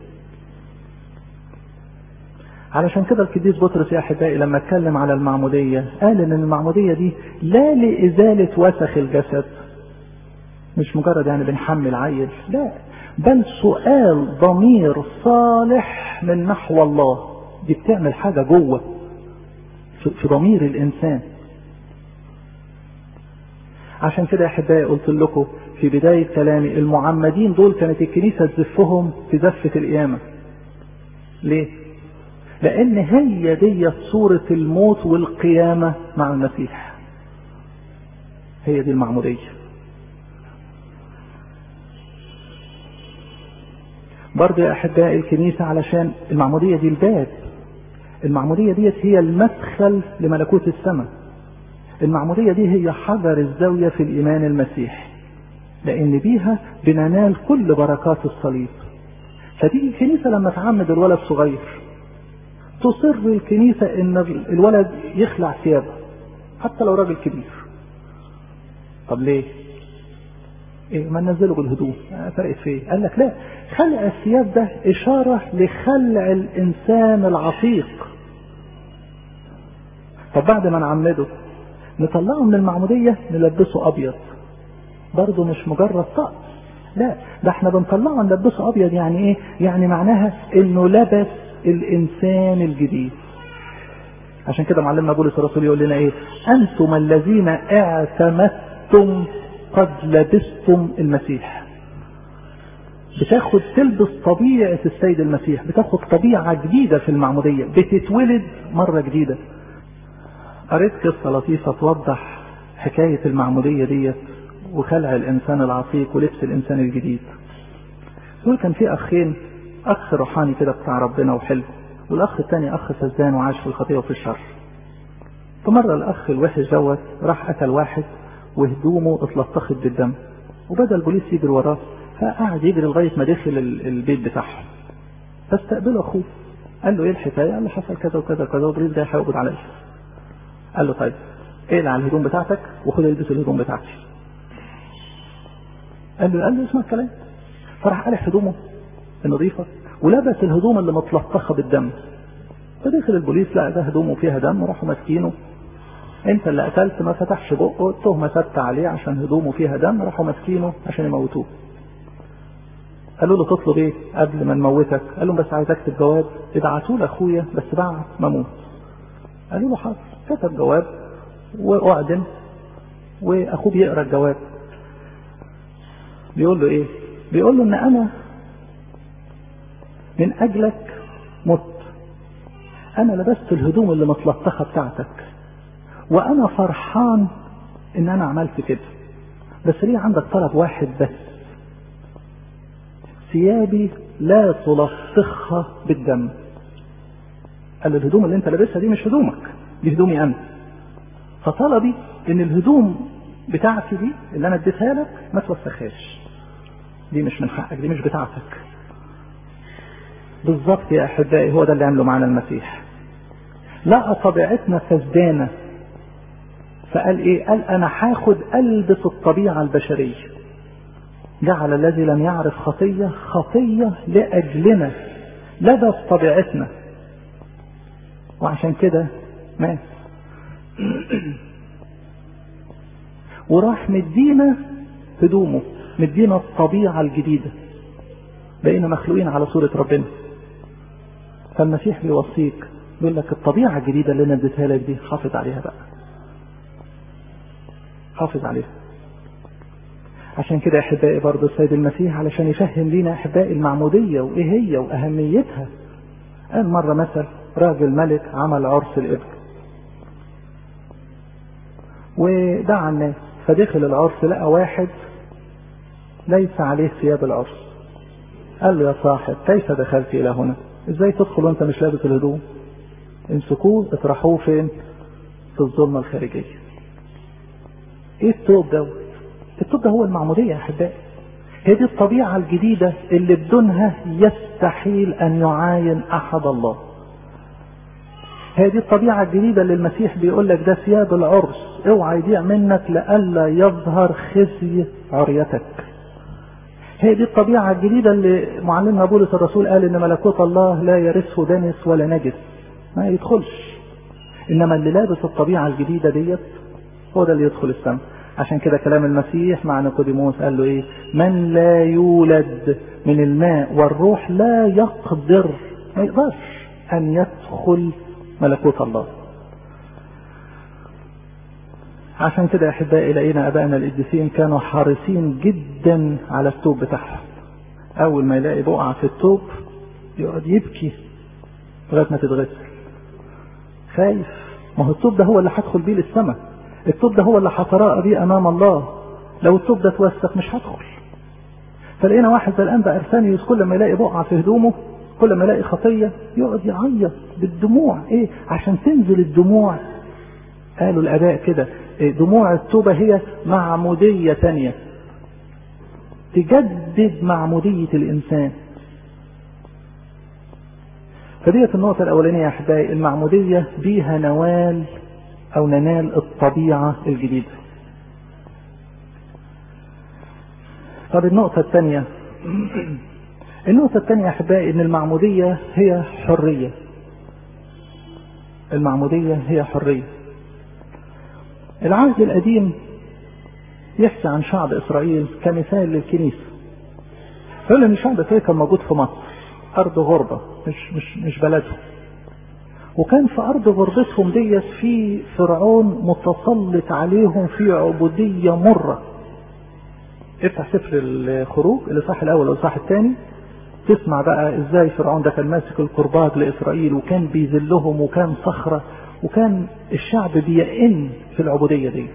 علشان كده القديس بطرس يا احبائي لما اتكلم على المعموديه قال ان المعموديه دي لا لازاله وسخ الجسد مش مجرد يعني بنحمل عيل لا بل سؤال ضمير صالح من نحو الله دي بتعمل حاجه جوه في ضمير الانسان عشان كده يا احبائي قلت لكم في بداية كلامي المعمدين دول كانت الكنيسة تزفهم في زفة القيامة ليه لان هي دي صورة الموت والقيامة مع المسيح هي دي المعمودية برضه يا احبائي الكنيسة علشان المعمودية دي الباب المعمودية ديت هي المدخل لملكوت السماء المعمودية دي هي حجر الزاوية في الإيمان المسيحي لأن بيها بننال كل بركات الصليب فتيجي الكنيسة لما تعمد الولد صغير تصر الكنيسة إن الولد يخلع ثيابه حتى لو راجل كبير طب ليه؟ إيه ما ننزله بالهدوم فرقت في إيه؟ قال لك لا خلع الثياب ده إشارة لخلع الإنسان العتيق طب بعد ما نعمده نطلعه من المعمودية نلبسه أبيض برضه مش مجرد طقس لا ده احنا بنطلعه نلبسه أبيض يعني إيه؟ يعني معناها إنه لبس الإنسان الجديد عشان كده معلمنا بولس الرسول يقول لنا إيه؟ أنتم الذين اعتمدتم قد لبستم المسيح بتاخد تلبس طبيعة السيد المسيح بتاخد طبيعة جديدة في المعمودية بتتولد مرة جديدة قريت قصة لطيفة توضح حكاية المعمودية ديت وخلع الإنسان العتيق ولبس الإنسان الجديد دول كان في أخين أخ روحاني كده بتاع ربنا وحلو والأخ الثاني أخ فزدان وعاش في الخطية وفي الشر فمرة الأخ الوحش دوت راح قتل واحد وهدومه اتلطخت بالدم وبدأ البوليس يجري وراه فقعد يجري لغاية ما دخل البيت بتاعهم فاستقبله أخوه قال له إيه الحكاية؟ قال له حصل كذا وكذا وكذا والبوليس جاي هيقبض عليا قال له طيب اقلع الهدوم بتاعتك وخد البس الهدوم بتاعتي قال له قال له اسمع الكلام فراح قلع هدومه النظيفه ولبس الهدوم اللي متلطخه بالدم فدخل البوليس لقى ده هدومه فيها دم وراحوا ماسكينه انت اللي قتلت ما فتحش بقه التهمه ثابته عليه عشان هدومه فيها دم راحوا ماسكينه عشان يموتوه قالوا له تطلب ايه قبل ما نموتك قال لهم بس عايز اكتب جواب ابعتوه لاخويا بس بعد ما اموت قالوا له حاضر كتب جواب واعدم واخوه بيقرا الجواب بيقول له ايه بيقول له ان انا من اجلك مت انا لبست الهدوم اللي متلطخه بتاعتك وانا فرحان ان انا عملت كده بس ليه عندك طلب واحد بس ثيابي لا تلطخها بالدم قال له الهدوم اللي انت لابسها دي مش هدومك دي هدومي انا فطلبي ان الهدوم بتاعتي دي اللي انا اديتها لك ما توسخهاش دي مش من حقك دي مش بتاعتك بالظبط يا احبائي هو ده اللي عمله معنا المسيح لقى طبيعتنا فسدانه فقال ايه قال انا هاخد البس الطبيعه البشريه جعل الذي لم يعرف خطيه خطيه لاجلنا لبس طبيعتنا وعشان كده مات وراح مدينا هدومه مدينا الطبيعة الجديدة بقينا مخلوقين على صورة ربنا فالمسيح بيوصيك بيقول لك الطبيعة الجديدة اللي انا اديتها لك دي حافظ عليها بقى حافظ عليها عشان كده احبائي برضه السيد المسيح علشان يفهم لينا احبائي المعمودية وايه هي واهميتها قال مرة مثل راجل ملك عمل عرس الابن ودعا الناس فدخل العرس لقى واحد ليس عليه ثياب العرس قال له يا صاحب كيف دخلت الى هنا ازاي تدخل وانت مش لابس الهدوم امسكوه اطرحوه فين في الظلمة الخارجية ايه التوب دوت التوب ده هو المعمودية يا احبائي هي دي الطبيعة الجديدة اللي بدونها يستحيل ان يعاين احد الله هي دي الطبيعة الجديدة اللي المسيح بيقول لك ده ثياب العرس اوعى يضيع منك لئلا يظهر خزي عريتك هي دي الطبيعة الجديدة اللي معلمنا بولس الرسول قال ان ملكوت الله لا يرثه دنس ولا نجس ما يدخلش انما اللي لابس الطبيعة الجديدة ديت هو ده اللي يدخل السماء عشان كده كلام المسيح مع نيقوديموس قال له ايه من لا يولد من الماء والروح لا يقدر ما يقدرش ان يدخل ملكوت الله عشان كده يا احبائي لقينا ابائنا القديسين كانوا حريصين جدا على التوب بتاعهم اول ما يلاقي بقعه في التوب يقعد يبكي لغايه ما تتغسل خايف ما هو التوب ده هو اللي هدخل بيه للسماء التوب ده هو اللي هتراءى بيه امام الله لو التوب ده اتوسخ مش هدخل فلقينا واحد زي الانبا ارسانيوس كل ما يلاقي بقعه في هدومه كل ما يلاقي خطيه يقعد يعيط بالدموع ايه عشان تنزل الدموع قالوا الاباء كده دموع التوبه هي معموديه ثانيه تجدد معموديه الانسان فديت النقطة الأولانية يا أحبائي المعمودية بيها نوال أو ننال الطبيعة الجديدة. طب النقطة الثانية النقطة الثانية يا أحبائي إن المعمودية هي حرية. المعمودية هي حرية. العهد القديم يحكي عن شعب إسرائيل كمثال للكنيسة. فيقول إن شعب إسرائيل كان موجود في مصر أرض غربة مش مش مش بلدهم. وكان في أرض غربتهم ديت في فرعون متسلط عليهم في عبودية مرة. افتح سفر الخروج الإصحاح الأول والإصحاح الثاني تسمع بقى ازاي فرعون ده كان ماسك القربات لإسرائيل وكان بيذلهم وكان صخرة وكان الشعب بيئن في العبودية دي.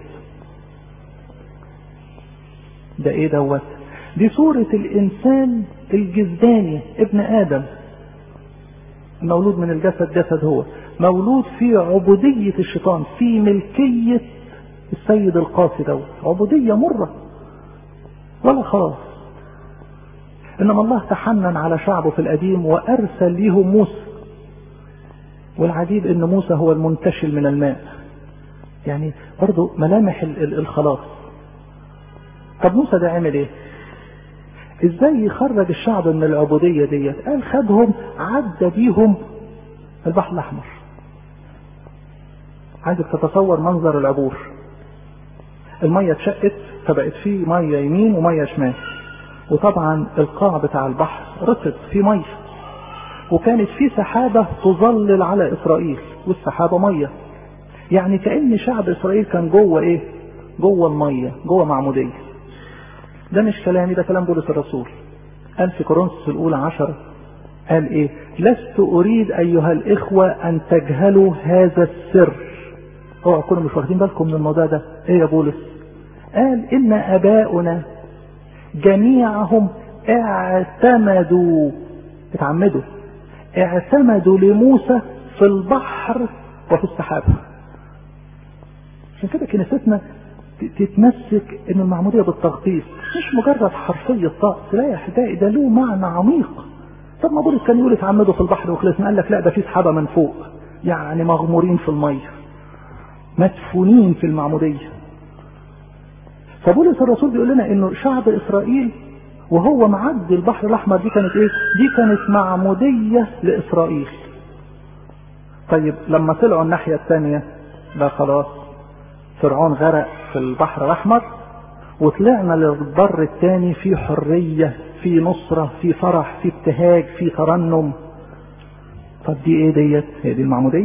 ده ايه دوت؟ دي صورة الإنسان الجسداني ابن آدم مولود من الجسد جسد هو مولود في عبودية الشيطان في ملكية السيد القاسي دوت عبودية مرة ولا خلاص إنما الله تحنن على شعبه في القديم وأرسل ليهم موسى والعجيب إن موسى هو المنتشل من الماء يعني برضه ملامح الخلاص طب موسى ده عمل ايه ازاي يخرج الشعب من العبودية ديت قال خدهم عدى بيهم البحر الاحمر عايزك تتصور منظر العبور المية اتشقت فبقت فيه مية يمين ومية شمال وطبعا القاع بتاع البحر رطب فيه مية وكانت في سحابة تظلل على اسرائيل والسحابة مية يعني كأن شعب اسرائيل كان جوه ايه جوه المية جوه معمودية ده مش كلامي ده كلام بولس الرسول قال في كورنثوس الاولى عشرة قال ايه لست اريد ايها الاخوة ان تجهلوا هذا السر اوعوا تكونوا مش واخدين بالكم من الموضوع ده ايه يا بولس قال ان اباؤنا جميعهم اعتمدوا اتعمدوا اعتمدوا لموسى في البحر وفي السحاب عشان كده كنيستنا تتمسك ان المعمودية بالتغطيس مش مجرد حرفية طقس لا يا احبائي ده له معنى عميق طب ما بولس كان يقول اتعمدوا في البحر وخلصنا قال لك لا ده في سحابة من فوق يعني مغمورين في المية مدفونين في المعمودية فبولس الرسول بيقول لنا انه شعب اسرائيل وهو معدي البحر الاحمر دي كانت ايه دي كانت معمودية لاسرائيل طيب لما طلعوا الناحية الثانية لا خلاص فرعون غرق في البحر الاحمر وطلعنا للبر الثاني في حرية في نصرة في فرح في ابتهاج في ترنم طب دي ايه ديت هي دي المعمودية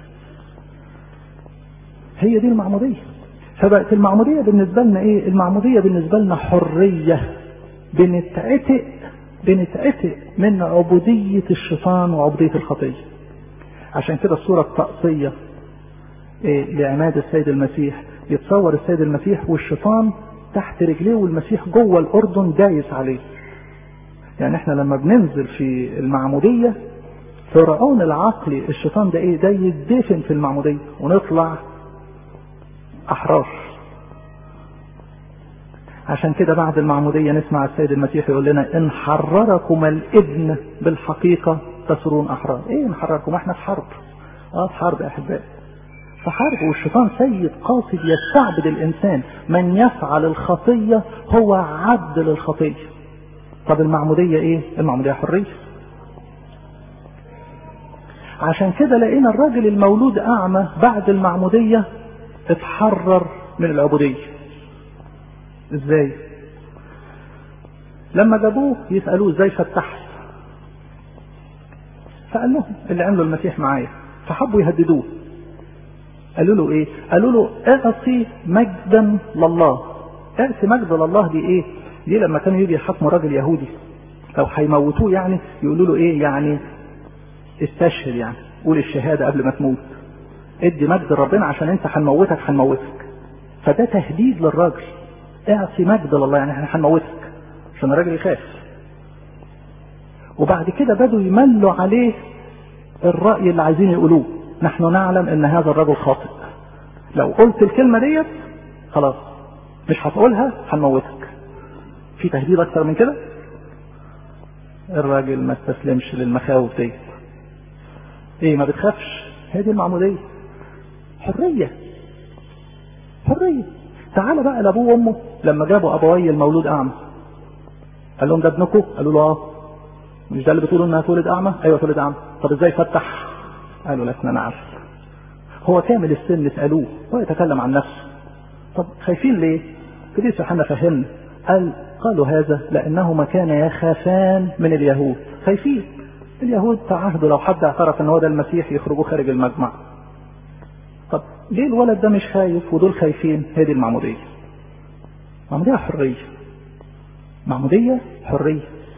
هي دي المعمودية فبقت المعمودية بالنسبة لنا ايه المعمودية بالنسبة لنا حرية بنتعتق بنتعتق من عبودية الشيطان وعبودية الخطية عشان كده الصورة الطقسية إيه لعماد السيد المسيح يتصور السيد المسيح والشيطان تحت رجليه والمسيح جوه الأردن دايس عليه يعني احنا لما بننزل في المعمودية فرعون العقلي الشيطان ده ايه ده يدفن في المعمودية ونطلع أحرار عشان كده بعد المعمودية نسمع السيد المسيح يقول لنا إن حرركم الابن بالحقيقة تسرون أحرار إيه إن حرركم إحنا في حرب آه في حرب يا أحبائي في حرب والشيطان سيد قاصد يستعبد الإنسان من يفعل الخطية هو عبد للخطية طب المعمودية إيه المعمودية حرية عشان كده لقينا الراجل المولود أعمى بعد المعمودية اتحرر من العبودية ازاي لما جابوه يسألوه ازاي فتحت فقال لهم اللي عمله المسيح معايا فحبوا يهددوه قالوا له ايه قالوا له اعطي مجدا لله اعطي مجد لله دي ايه دي لما كانوا يجي يحاكموا راجل يهودي لو هيموتوه يعني يقولوا له ايه يعني استشهد يعني قول الشهادة قبل ما تموت ادي مجد ربنا عشان انت هنموتك هنموتك فده تهديد للراجل اعطي مجد لله يعني احنا هنموتك عشان الراجل يخاف وبعد كده بدوا يملوا عليه الرأي اللي عايزين يقولوه نحن نعلم ان هذا الرجل خاطئ لو قلت الكلمة ديت خلاص مش هتقولها هنموتك في تهديد اكتر من كده الراجل ما استسلمش للمخاوف دي ايه ما بتخافش هي دي المعمودية حرية حرية تعال بقى لابوه وامه لما جابوا ابوي المولود اعمى قال لهم ده ابنكم قالوا له اه مش ده اللي بتقولوا انها تولد اعمى ايوه تولد اعمى طب ازاي فتح قالوا لسنا نعرف هو كامل السن سالوه هو يتكلم عن نفسه طب خايفين ليه كريس يوحنا فهمنا قال قالوا هذا لانهما كانا يخافان من اليهود خايفين اليهود تعهدوا لو حد اعترف ان هو ده المسيح يخرجوه خارج المجمع طب ليه الولد ده مش خايف ودول خايفين هي دي المعموديه معموديه حريه معموديه حريه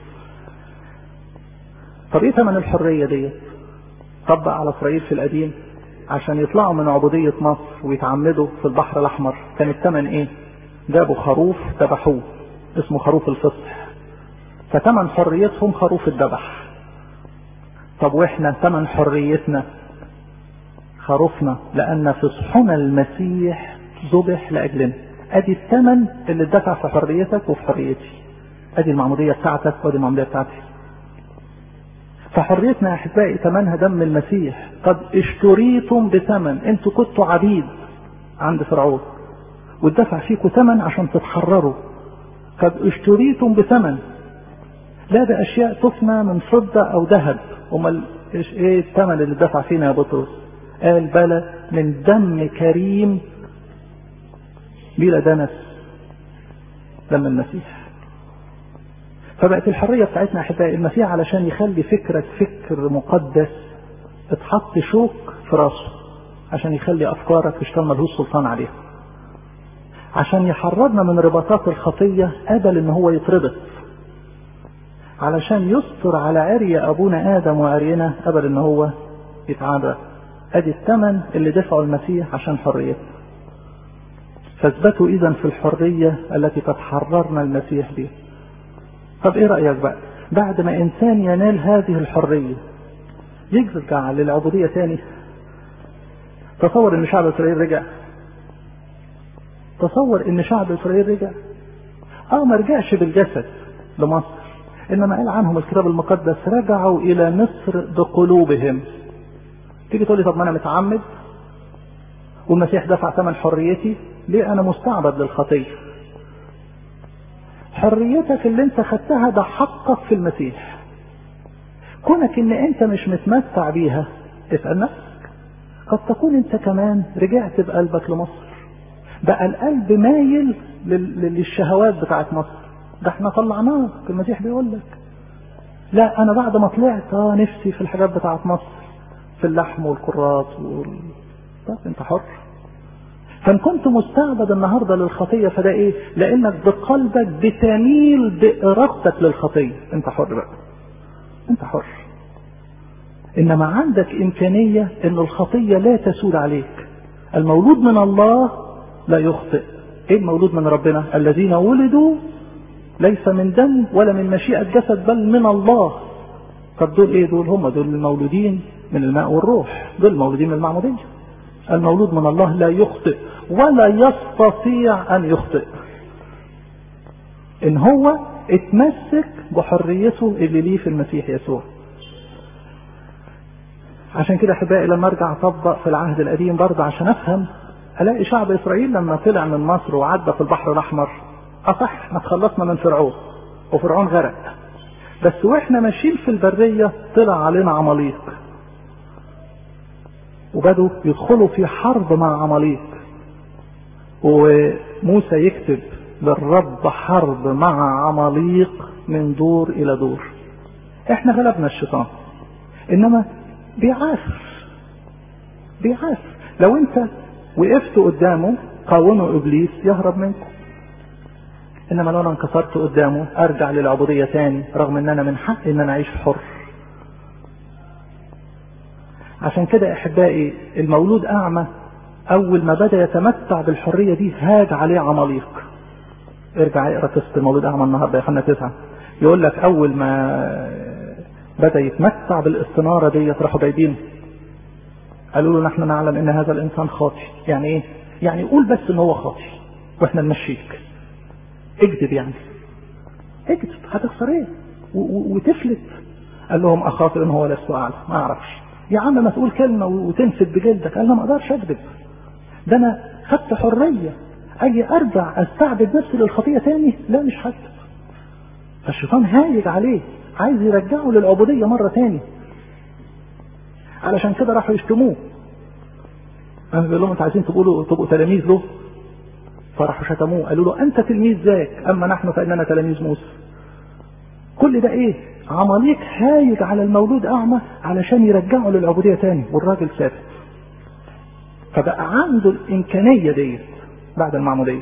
طب ايه ثمن الحريه ديت طبق على اسرائيل في القديم عشان يطلعوا من عبودية مصر ويتعمدوا في البحر الأحمر كان الثمن إيه؟ جابوا خروف ذبحوه اسمه خروف الفصح فثمن حريتهم خروف الذبح طب واحنا ثمن حريتنا خروفنا لأن فصحنا المسيح ذبح لأجلنا أدي الثمن اللي اتدفع في حريتك وفي حريتي أدي المعمودية بتاعتك وأدي المعمودية بتاعتي فحريتنا يا احبائي ثمنها دم المسيح قد اشتريتم بثمن انتوا كنتوا عبيد عند فرعون واتدفع فيكم ثمن عشان تتحرروا قد اشتريتم بثمن لا ده اشياء تفنى من فضه او ذهب امال ايه الثمن اللي اتدفع فينا يا بطرس قال بلى من دم كريم بلا دنس دم المسيح فبقت الحرية بتاعتنا أحبائي المسيح علشان يخلي فكرك فكر مقدس اتحط شوك في راسه عشان يخلي أفكارك الشيطان ملهوش سلطان عليها عشان يحررنا من رباطات الخطية قبل إن هو يتربط علشان يستر على عري أبونا آدم وعرينا قبل إن هو يتعرى أدي الثمن اللي دفعه المسيح عشان حريتنا فاثبتوا إذا في الحرية التي قد حررنا المسيح بها طب ايه رأيك بقى بعد ما انسان ينال هذه الحرية يرجع للعبودية تاني تصور ان شعب اسرائيل رجع تصور ان شعب اسرائيل رجع اه ما رجعش بالجسد لمصر انما قال عنهم الكتاب المقدس رجعوا الى مصر بقلوبهم تيجي تقول لي طب ما انا متعمد والمسيح دفع ثمن حريتي ليه انا مستعبد للخطيه حريتك اللي انت خدتها ده حقك في المسيح كونك ان انت مش متمتع بيها اسأل نفسك قد تكون انت كمان رجعت بقلبك لمصر بقى القلب مايل للشهوات بتاعت مصر ده احنا طلعناك المسيح بيقول لك لا انا بعد ما طلعت اه نفسي في الحاجات بتاعت مصر في اللحم والكرات وال... طب انت حر فان كنت مستعبد النهارده للخطيه فده ايه؟ لانك بقلبك بتميل بارادتك للخطيه، انت حر بقى. انت حر. انما عندك امكانيه ان الخطيه لا تسود عليك. المولود من الله لا يخطئ. ايه المولود من ربنا؟ الذين ولدوا ليس من دم ولا من مشيئه جسد بل من الله. طب دول ايه دول؟ هم دول المولودين من الماء والروح، دول المولودين من المعموديه. المولود من الله لا يخطئ ولا يستطيع ان يخطئ ان هو اتمسك بحريته اللي ليه في المسيح يسوع عشان كده احبائي لما ارجع اطبق في العهد القديم برضه عشان افهم الاقي شعب اسرائيل لما طلع من مصر وعدى في البحر الاحمر اصح احنا تخلصنا من فرعون وفرعون غرق بس واحنا ماشيين في البريه طلع علينا عماليق وبدوا يدخلوا في حرب مع عماليق وموسى يكتب للرب حرب مع عماليق من دور الى دور احنا غلبنا الشيطان انما بيعافر بيعافر لو انت وقفتوا قدامه قاوموا ابليس يهرب منكم انما لو انا انكسرت قدامه ارجع للعبوديه تاني رغم ان انا من حقي ان انا اعيش حر عشان كده احبائي المولود اعمى اول ما بدا يتمتع بالحريه دي هاج عليه عماليق ارجع اقرا قصه المولود اعمى النهارده يا يوحنا تسعه يقول لك اول ما بدا يتمتع بالاستناره ديت راحوا جايبينه قالوا له نحن نعلم ان هذا الانسان خاطئ يعني ايه يعني قول بس ان هو خاطئ واحنا نمشيك اكذب يعني اكذب هتخسر ايه وتفلت قال لهم اخاف ان هو لست اعلم ما اعرفش يا عم ما تقول كلمه وتنفد بجلدك قال له ما اقدرش اكذب ده انا خدت حريه اجي ارجع استعبد نفسي للخطيه تاني لا مش هكذب فالشيطان هايج عليه عايز يرجعه للعبوديه مره تاني علشان كده راحوا يشتموه انا بيقول لهم انتوا عايزين تقولوا تبقوا تلاميذ له فراحوا شتموه قالوا له انت تلميذ ذاك اما نحن فاننا تلاميذ موسى كل ده ايه عماليق هايج على المولود اعمى علشان يرجعه للعبوديه تاني والراجل ثابت فبقى عنده الامكانيه ديت بعد المعموديه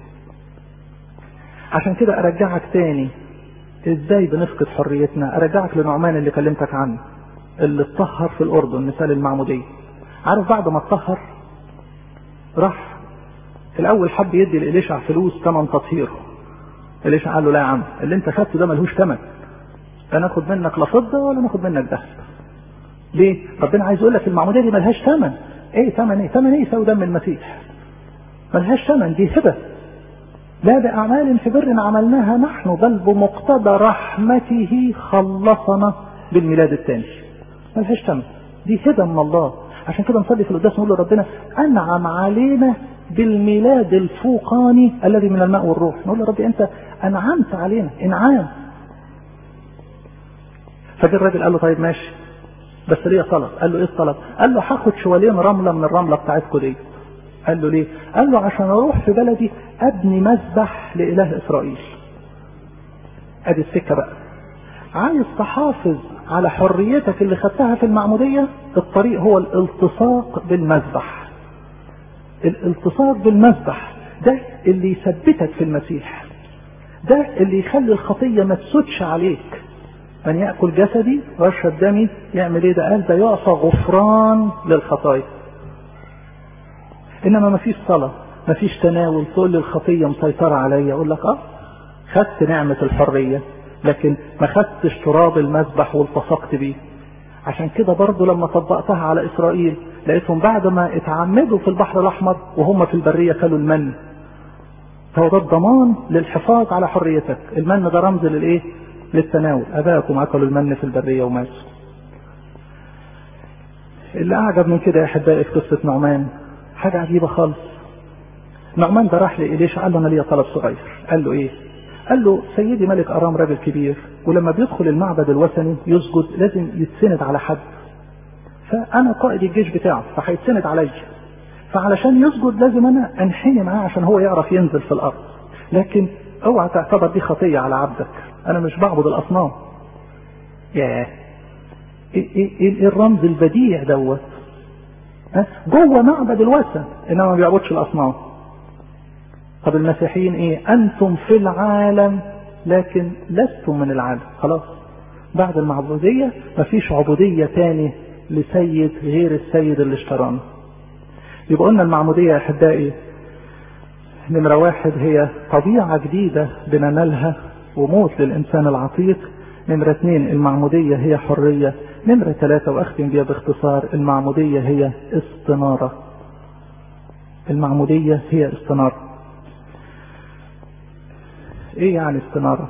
عشان كده ارجعك تاني ازاي بنفقد حريتنا ارجعك لنعمان اللي كلمتك عنه اللي اتطهر في الاردن مثال المعموديه عارف بعد ما اتطهر راح في الاول حب يدي لإليشع فلوس ثمن تطهيره إليشع قال له لا يا عم اللي انت خدته ده ملهوش ثمن لا ناخد منك لا فضه ولا ناخد منك ذهب ليه ربنا عايز يقول لك المعموديه دي ملهاش ثمن ايه ثمن ايه ثمن ايه يساوي دم المسيح ملهاش ثمن دي هبه لا بأعمال في بر عملناها نحن بل بمقتضى رحمته خلصنا بالميلاد الثاني ملهاش ثمن دي هبه من الله عشان كده نصلي في القداس نقول لربنا انعم علينا بالميلاد الفوقاني الذي من الماء والروح نقول له ربي انت انعمت علينا انعام فجه الراجل قال له طيب ماشي بس ليه طلب قال له ايه الطلب قال له هاخد شوالين رمله من الرمله بتاعتكم دي قال له ليه قال له عشان اروح في بلدي ابني مذبح لاله اسرائيل ادي السكه بقى عايز تحافظ على حريتك اللي خدتها في المعموديه الطريق هو الالتصاق بالمذبح الالتصاق بالمذبح ده اللي يثبتك في المسيح ده اللي يخلي الخطيه ما تسودش عليك من ياكل جسدي ويشرب دمي يعمل ايه ده قال ده يعطى غفران للخطايا انما ما فيش صلاه ما فيش تناول تقول لي الخطيه مسيطره عليا اقول لك اه خدت نعمه الحريه لكن ما خدتش تراب المذبح والتصقت بيه عشان كده برضه لما طبقتها على اسرائيل لقيتهم بعد ما اتعمدوا في البحر الاحمر وهم في البريه كلوا المن فهو ده الضمان للحفاظ على حريتك المن ده رمز للايه للتناول اباكم اكلوا المن في البريه وماتوا اللي اعجب من كده يا احبائي في قصه نعمان حاجه عجيبه خالص نعمان ده راح لإليش قال له انا ليا طلب صغير قال له ايه قال له سيدي ملك ارام راجل كبير ولما بيدخل المعبد الوثني يسجد لازم يتسند على حد فانا قائد الجيش بتاعه فهيتسند عليا فعلشان يسجد لازم انا انحني معاه عشان هو يعرف ينزل في الارض لكن اوعى تعتبر دي خطيه على عبدك انا مش بعبد الاصنام ياه ايه ايه ايه الرمز البديع دوت جوه معبد الوثن انما ما بيعبدش الاصنام طب المسيحيين ايه انتم في العالم لكن لستم من العالم خلاص بعد المعبودية مفيش عبودية تاني لسيد غير السيد اللي اشترانا يبقى قلنا المعمودية يا احبائي نمرة واحد هي طبيعة جديدة بننالها وموت للإنسان العتيق نمرة اثنين المعمودية هي حرية نمرة ثلاثة وأختم بيها باختصار المعمودية هي استنارة المعمودية هي استنارة ايه يعني استنارة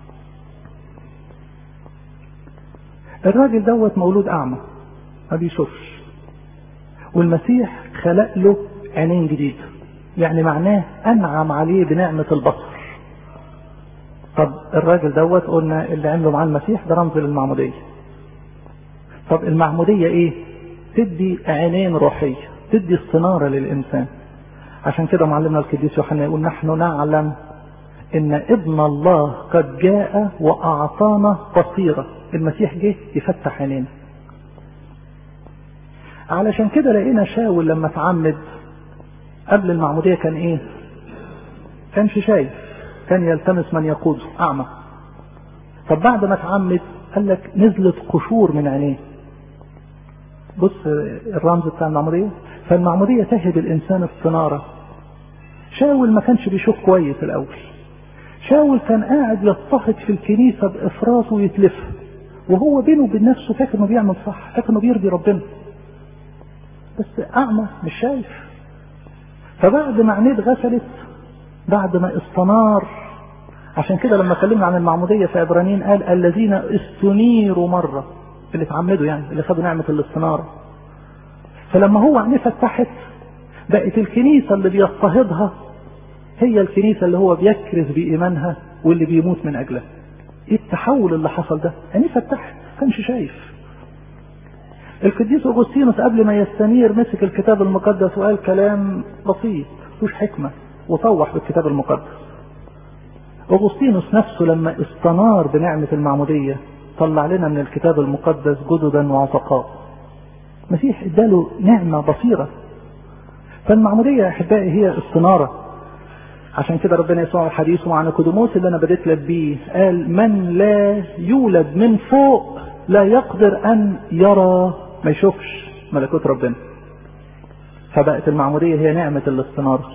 الراجل دوت مولود اعمى ما بيشوفش والمسيح خلق له عينين جديدة يعني معناه انعم عليه بنعمة البصر طب الراجل دوت قلنا اللي عمله مع المسيح ده رمز للمعمودية طب المعمودية ايه تدي عينين روحية تدي استنارة للإنسان عشان كده معلمنا القديس يوحنا يقول نحن نعلم ان ابن الله قد جاء واعطانا بصيره المسيح جه يفتح عينينا علشان كده لقينا شاول لما اتعمد قبل المعمودية كان ايه كانش شايف كان يلتمس من يقوده اعمى طب بعد ما اتعمد قال لك نزلت قشور من عينيه بص الرمز بتاع المعمودية فالمعمودية تهب الانسان الصنارة شاول ما كانش بيشوف كويس الاول شاول كان قاعد يضطهد في الكنيسة بافراط ويتلف وهو بينه وبين نفسه فاكر انه بيعمل صح فاكر انه بيرضي ربنا بس اعمى مش شايف فبعد ما عينيه اتغسلت بعد ما استنار عشان كده لما اتكلمنا عن المعمودية في عبرانيين قال الذين استنيروا مرة اللي اتعمدوا يعني اللي خدوا نعمة الاستنارة فلما هو عينيه فتحت بقت الكنيسة اللي بيضطهدها هي الكنيسة اللي هو بيكرز بإيمانها واللي بيموت من أجلها ايه التحول اللي حصل ده عينيه فتحت كانش شايف القديس أغسطينوس قبل ما يستنير مسك الكتاب المقدس وقال كلام بسيط مفيهوش حكمة وطوح بالكتاب المقدس أغسطينوس نفسه لما استنار بنعمة المعمودية طلع لنا من الكتاب المقدس جددا وعتقاء مسيح اداله نعمة بصيرة فالمعمودية يا أحبائي هي استنارة عشان كده ربنا يسوع حديثه مع نيقوديموس اللي أنا بديت لك بيه قال من لا يولد من فوق لا يقدر أن يرى ما يشوفش ملكوت ربنا فبقت المعمودية هي نعمة الاستنارة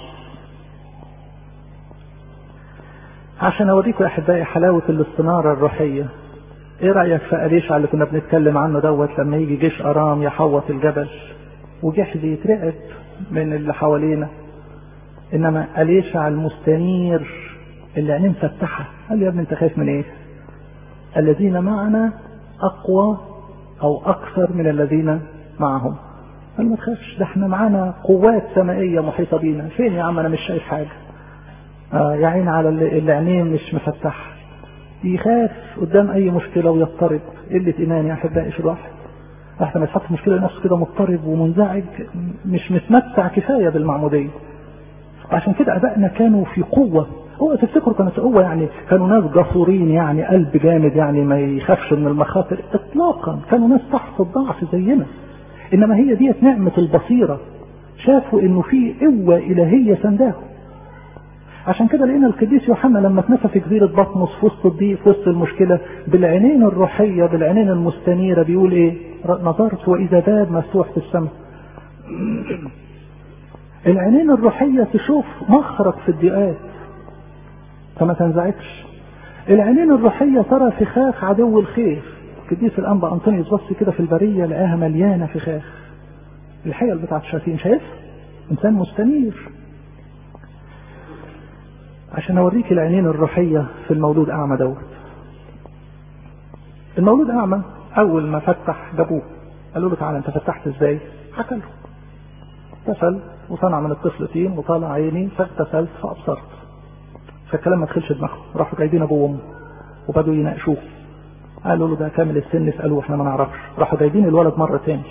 عشان اوريكم يا احبائي حلاوة الاستنارة الروحية ايه رأيك في أليشع اللي كنا بنتكلم عنه دوت لما يجي جيش ارام يحوط الجبل وجحزي يترعب من اللي حوالينا انما أليشع المستنير اللي عينيه مفتحة قال يا ابني انت خايف من ايه الذين معنا اقوى او اكثر من الذين معهم قال ما تخافش ده احنا معانا قوات سمائية محيطة بينا فين يا عم انا مش شايف حاجة آه يا عين على اللي عينيه مش مفتحة يخاف قدام اي مشكلة ويضطرب قلة ايمان يا احبائي في الواحد احنا ما يتحط مشكلة نفسه كده مضطرب ومنزعج مش متمتع كفاية بالمعمودية عشان كده ابائنا كانوا في قوة هو تفتكروا كانت قوة يعني كانوا ناس جسورين يعني قلب جامد يعني ما يخافش من المخاطر اطلاقا كانوا ناس تحت الضعف زينا انما هي ديت نعمة البصيرة شافوا انه في قوة الهية سنداهم عشان كده لقينا القديس يوحنا لما اتنفى في جزيرة بطمس في وسط الضيق في وسط المشكلة بالعينين الروحية بالعينين المستنيرة بيقول ايه نظرت واذا باب مفتوح في السماء العينين الروحية تشوف مخرج في الضيقات فما تنزعجش العينين الروحية ترى فخاخ عدو الخير القديس الانبا انطونيوس بص كده في البرية لقاها مليانة فخاخ الحيل بتاعت الشياطين شايف انسان مستنير عشان اوريك العينين الروحية في المولود اعمى دوت المولود اعمى اول ما فتح جابوه قالوا له تعالى انت فتحت ازاي حكى له اغتسل وصنع من الطفل طين وطالع عيني فاغتسلت فابصرت فالكلام ما دخلش دماغه راحوا جايبين ابوه وامه وبدوا يناقشوه قالوا له ده كامل السن اسالوه احنا ما نعرفش راحوا جايبين الولد مره تاني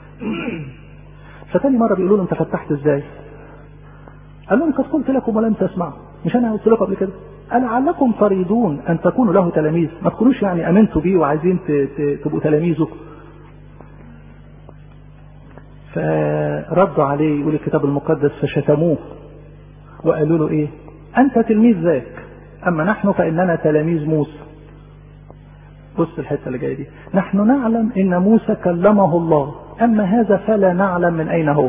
فتاني مره بيقولوا له انت فتحت ازاي قال لهم قد قلت لكم ولم تسمعوا مش انا قلت لكم قبل كده لعلكم تريدون ان تكونوا له تلاميذ ما تكونوش يعني امنتوا بيه وعايزين تبقوا تلاميذه فردوا عليه يقول الكتاب المقدس فشتموه وقالوا له ايه انت تلميذ ذاك اما نحن فاننا تلاميذ موسى بص الحته اللي جايه دي نحن نعلم ان موسى كلمه الله اما هذا فلا نعلم من اين هو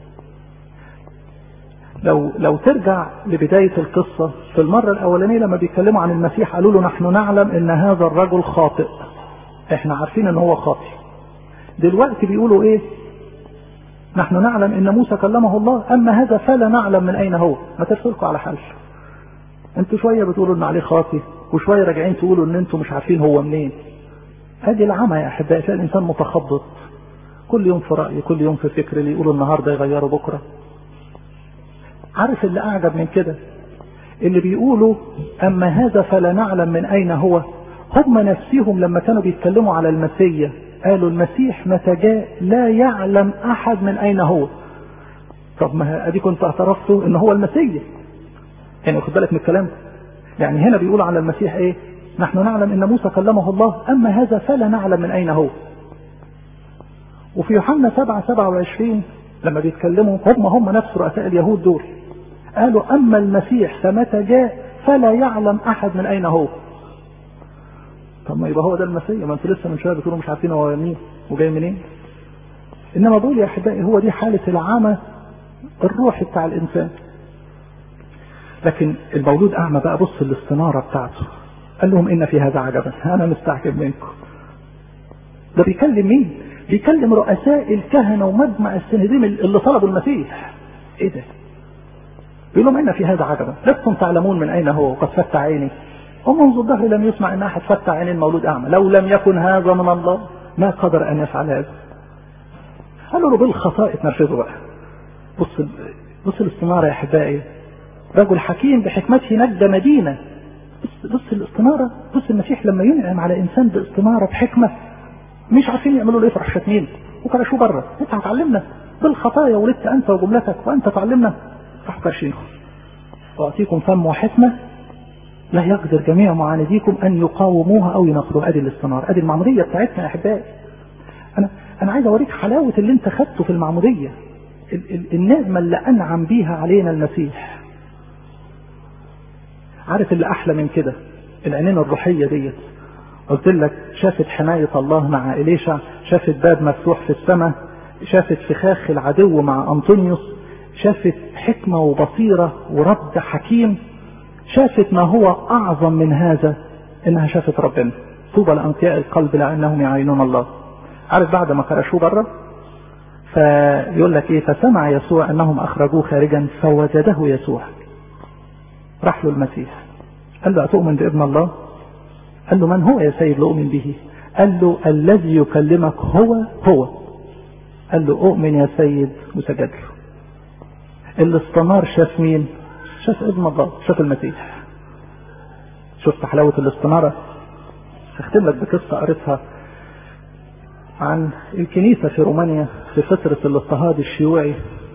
لو لو ترجع لبداية القصة في المرة الأولانية لما بيتكلموا عن المسيح قالوا له نحن نعلم إن هذا الرجل خاطئ. إحنا عارفين إن هو خاطئ. دلوقتي بيقولوا إيه؟ نحن نعلم إن موسى كلمه الله أما هذا فلا نعلم من أين هو. ما ترسلكوا على حال. أنتوا شوية بتقولوا إن عليه خاطئ وشوية راجعين تقولوا إن أنتوا مش عارفين هو منين. أدي العمى يا أحبائي تلاقي الإنسان متخبط. كل يوم في رأي كل يوم في فكر اللي يقولوا النهارده يغيروا بكره عارف اللي أعجب من كده اللي بيقولوا أما هذا فلا نعلم من أين هو هم نفسهم لما كانوا بيتكلموا على المسيح قالوا المسيح متى جاء لا يعلم أحد من أين هو طب ما أدي كنت اعترفتوا إن هو المسيح يعني واخد بالك من الكلام يعني هنا بيقولوا على المسيح إيه نحن نعلم إن موسى كلمه الله أما هذا فلا نعلم من أين هو وفي يوحنا 7 27 لما بيتكلموا هم هم نفس رؤساء اليهود دول قالوا أما المسيح فمتى جاء فلا يعلم أحد من أين هو طب ما يبقى هو ده المسيح ما انتوا لسه من شويه بتقولوا مش عارفين هو مين وجاي منين انما دول يا احبائي هو دي حاله العمى الروحي بتاع الانسان لكن المولود اعمى بقى بص الاستناره بتاعته قال لهم ان في هذا عجبا انا مستعجب منكم ده بيكلم مين بيكلم رؤساء الكهنه ومجمع السنهدين اللي طلبوا المسيح ايه ده بيقول لهم ان في هذا عجبا لستم تعلمون من اين هو وقد فتح عيني ومنذ الظهر لم يسمع ان احد فتح عين المولود اعمى لو لم يكن هذا من الله ما قدر ان يفعل هذا قالوا له بالخطاء تنرفزه بقى بص بص الاستناره يا احبائي رجل حكيم بحكمته نجى مدينه بص بص الاستناره بص المسيح لما ينعم على انسان باستناره بحكمه مش عارفين يعملوا له يفرح شتمين وكرشوه بره انت هتعلمنا بالخطايا ولدت انت وجملتك وانت تعلمنا راحوا كرشينه واعطيكم فم وحكمه لا يقدر جميع معانديكم ان يقاوموها او ينقلوها ادي الاستناره ادي المعموديه بتاعتنا يا احبائي انا انا عايز اوريك حلاوه اللي انت خدته في المعموديه ال ال النعمه اللي انعم بيها علينا المسيح عارف اللي احلى من كده العينين الروحيه ديت قلت لك شافت حمايه الله مع اليشع شافت باب مفتوح في السماء شافت فخاخ العدو مع انطونيوس شافت حكمه وبصيره ورد حكيم شافت ما هو اعظم من هذا انها شافت ربنا طوبى لانقياء القلب لانهم يعينون الله عارف بعد ما خرجوه بره فيقول لك ايه فسمع يسوع انهم اخرجوه خارجا فوجده يسوع راح له المسيح قال له اتؤمن بابن الله قال له من هو يا سيد لاؤمن به قال له الذي يكلمك هو هو قال له اؤمن يا سيد وسجد له اللي استنار شاف مين شاف ابن الله شاف المسيح شفت حلاوة الاستنارة هختم لك بقصة قريتها عن الكنيسة في رومانيا في فترة الاضطهاد الشيوعي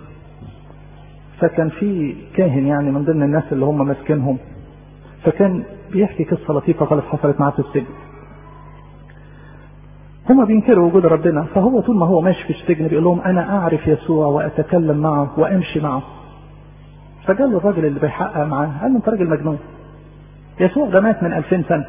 فكان في كاهن يعني من ضمن الناس اللي هم ماسكينهم فكان بيحكي قصة لطيفة خالص حصلت معاه في السجن هما بينكروا وجود ربنا فهو طول ما هو ماشي في السجن بيقول لهم انا اعرف يسوع واتكلم معه وامشي معه فقال له الراجل اللي بيحقق معاه قال له انت راجل مجنون يسوع ده مات من 2000 سنه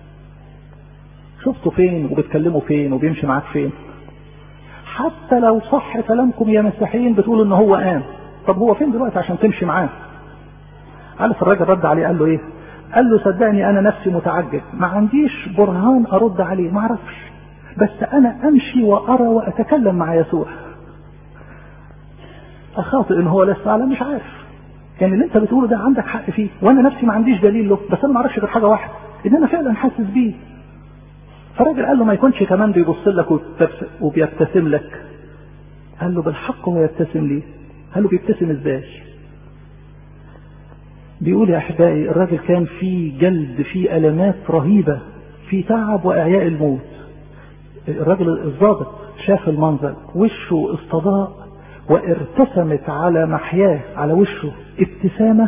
شفته فين وبتكلمه فين وبيمشي معاك فين حتى لو صح كلامكم يا مسيحيين بتقولوا ان هو قام طب هو فين دلوقتي عشان تمشي معاه عارف الراجل رد عليه قال له ايه قال له صدقني انا نفسي متعجب ما عنديش برهان ارد عليه ما اعرفش بس انا امشي وارى واتكلم مع يسوع اخاطئ ان هو لسه اعلم مش عارف يعني اللي انت بتقوله ده عندك حق فيه وانا نفسي ما عنديش دليل له بس انا ما اعرفش غير حاجه واحده ان انا فعلا حاسس بيه فالراجل قال له ما يكونش كمان بيبص لك وبيبتسم لك قال له بالحق هو يبتسم ليه قال له بيبتسم ازاي بيقول يا احبائي الراجل كان في جلد في المات رهيبه في تعب واعياء الموت الراجل الضابط شاف المنظر وشه استضاء وارتسمت على محياه على وشه ابتسامة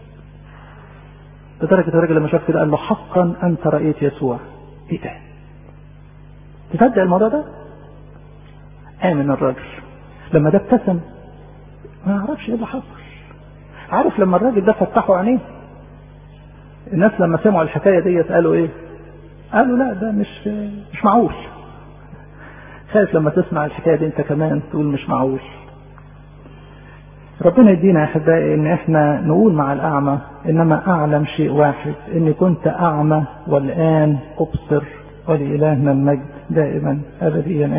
لدرجة الراجل لما شاف كده قال له حقا أنت رأيت يسوع إيه ده؟ تصدق الموضوع ده؟ آمن الراجل لما ده ابتسم ما يعرفش ايه اللي حصل عارف لما الراجل ده فتحوا عينيه الناس لما سمعوا الحكايه ديت قالوا ايه؟ قالوا لا ده مش مش معقول خايف لما تسمع الحكايه دي انت كمان تقول مش معقول ربنا يدينا يا احبائي ان احنا نقول مع الاعمى انما اعلم شيء واحد اني كنت اعمى والان ابصر ولالهنا المجد دائما ابديا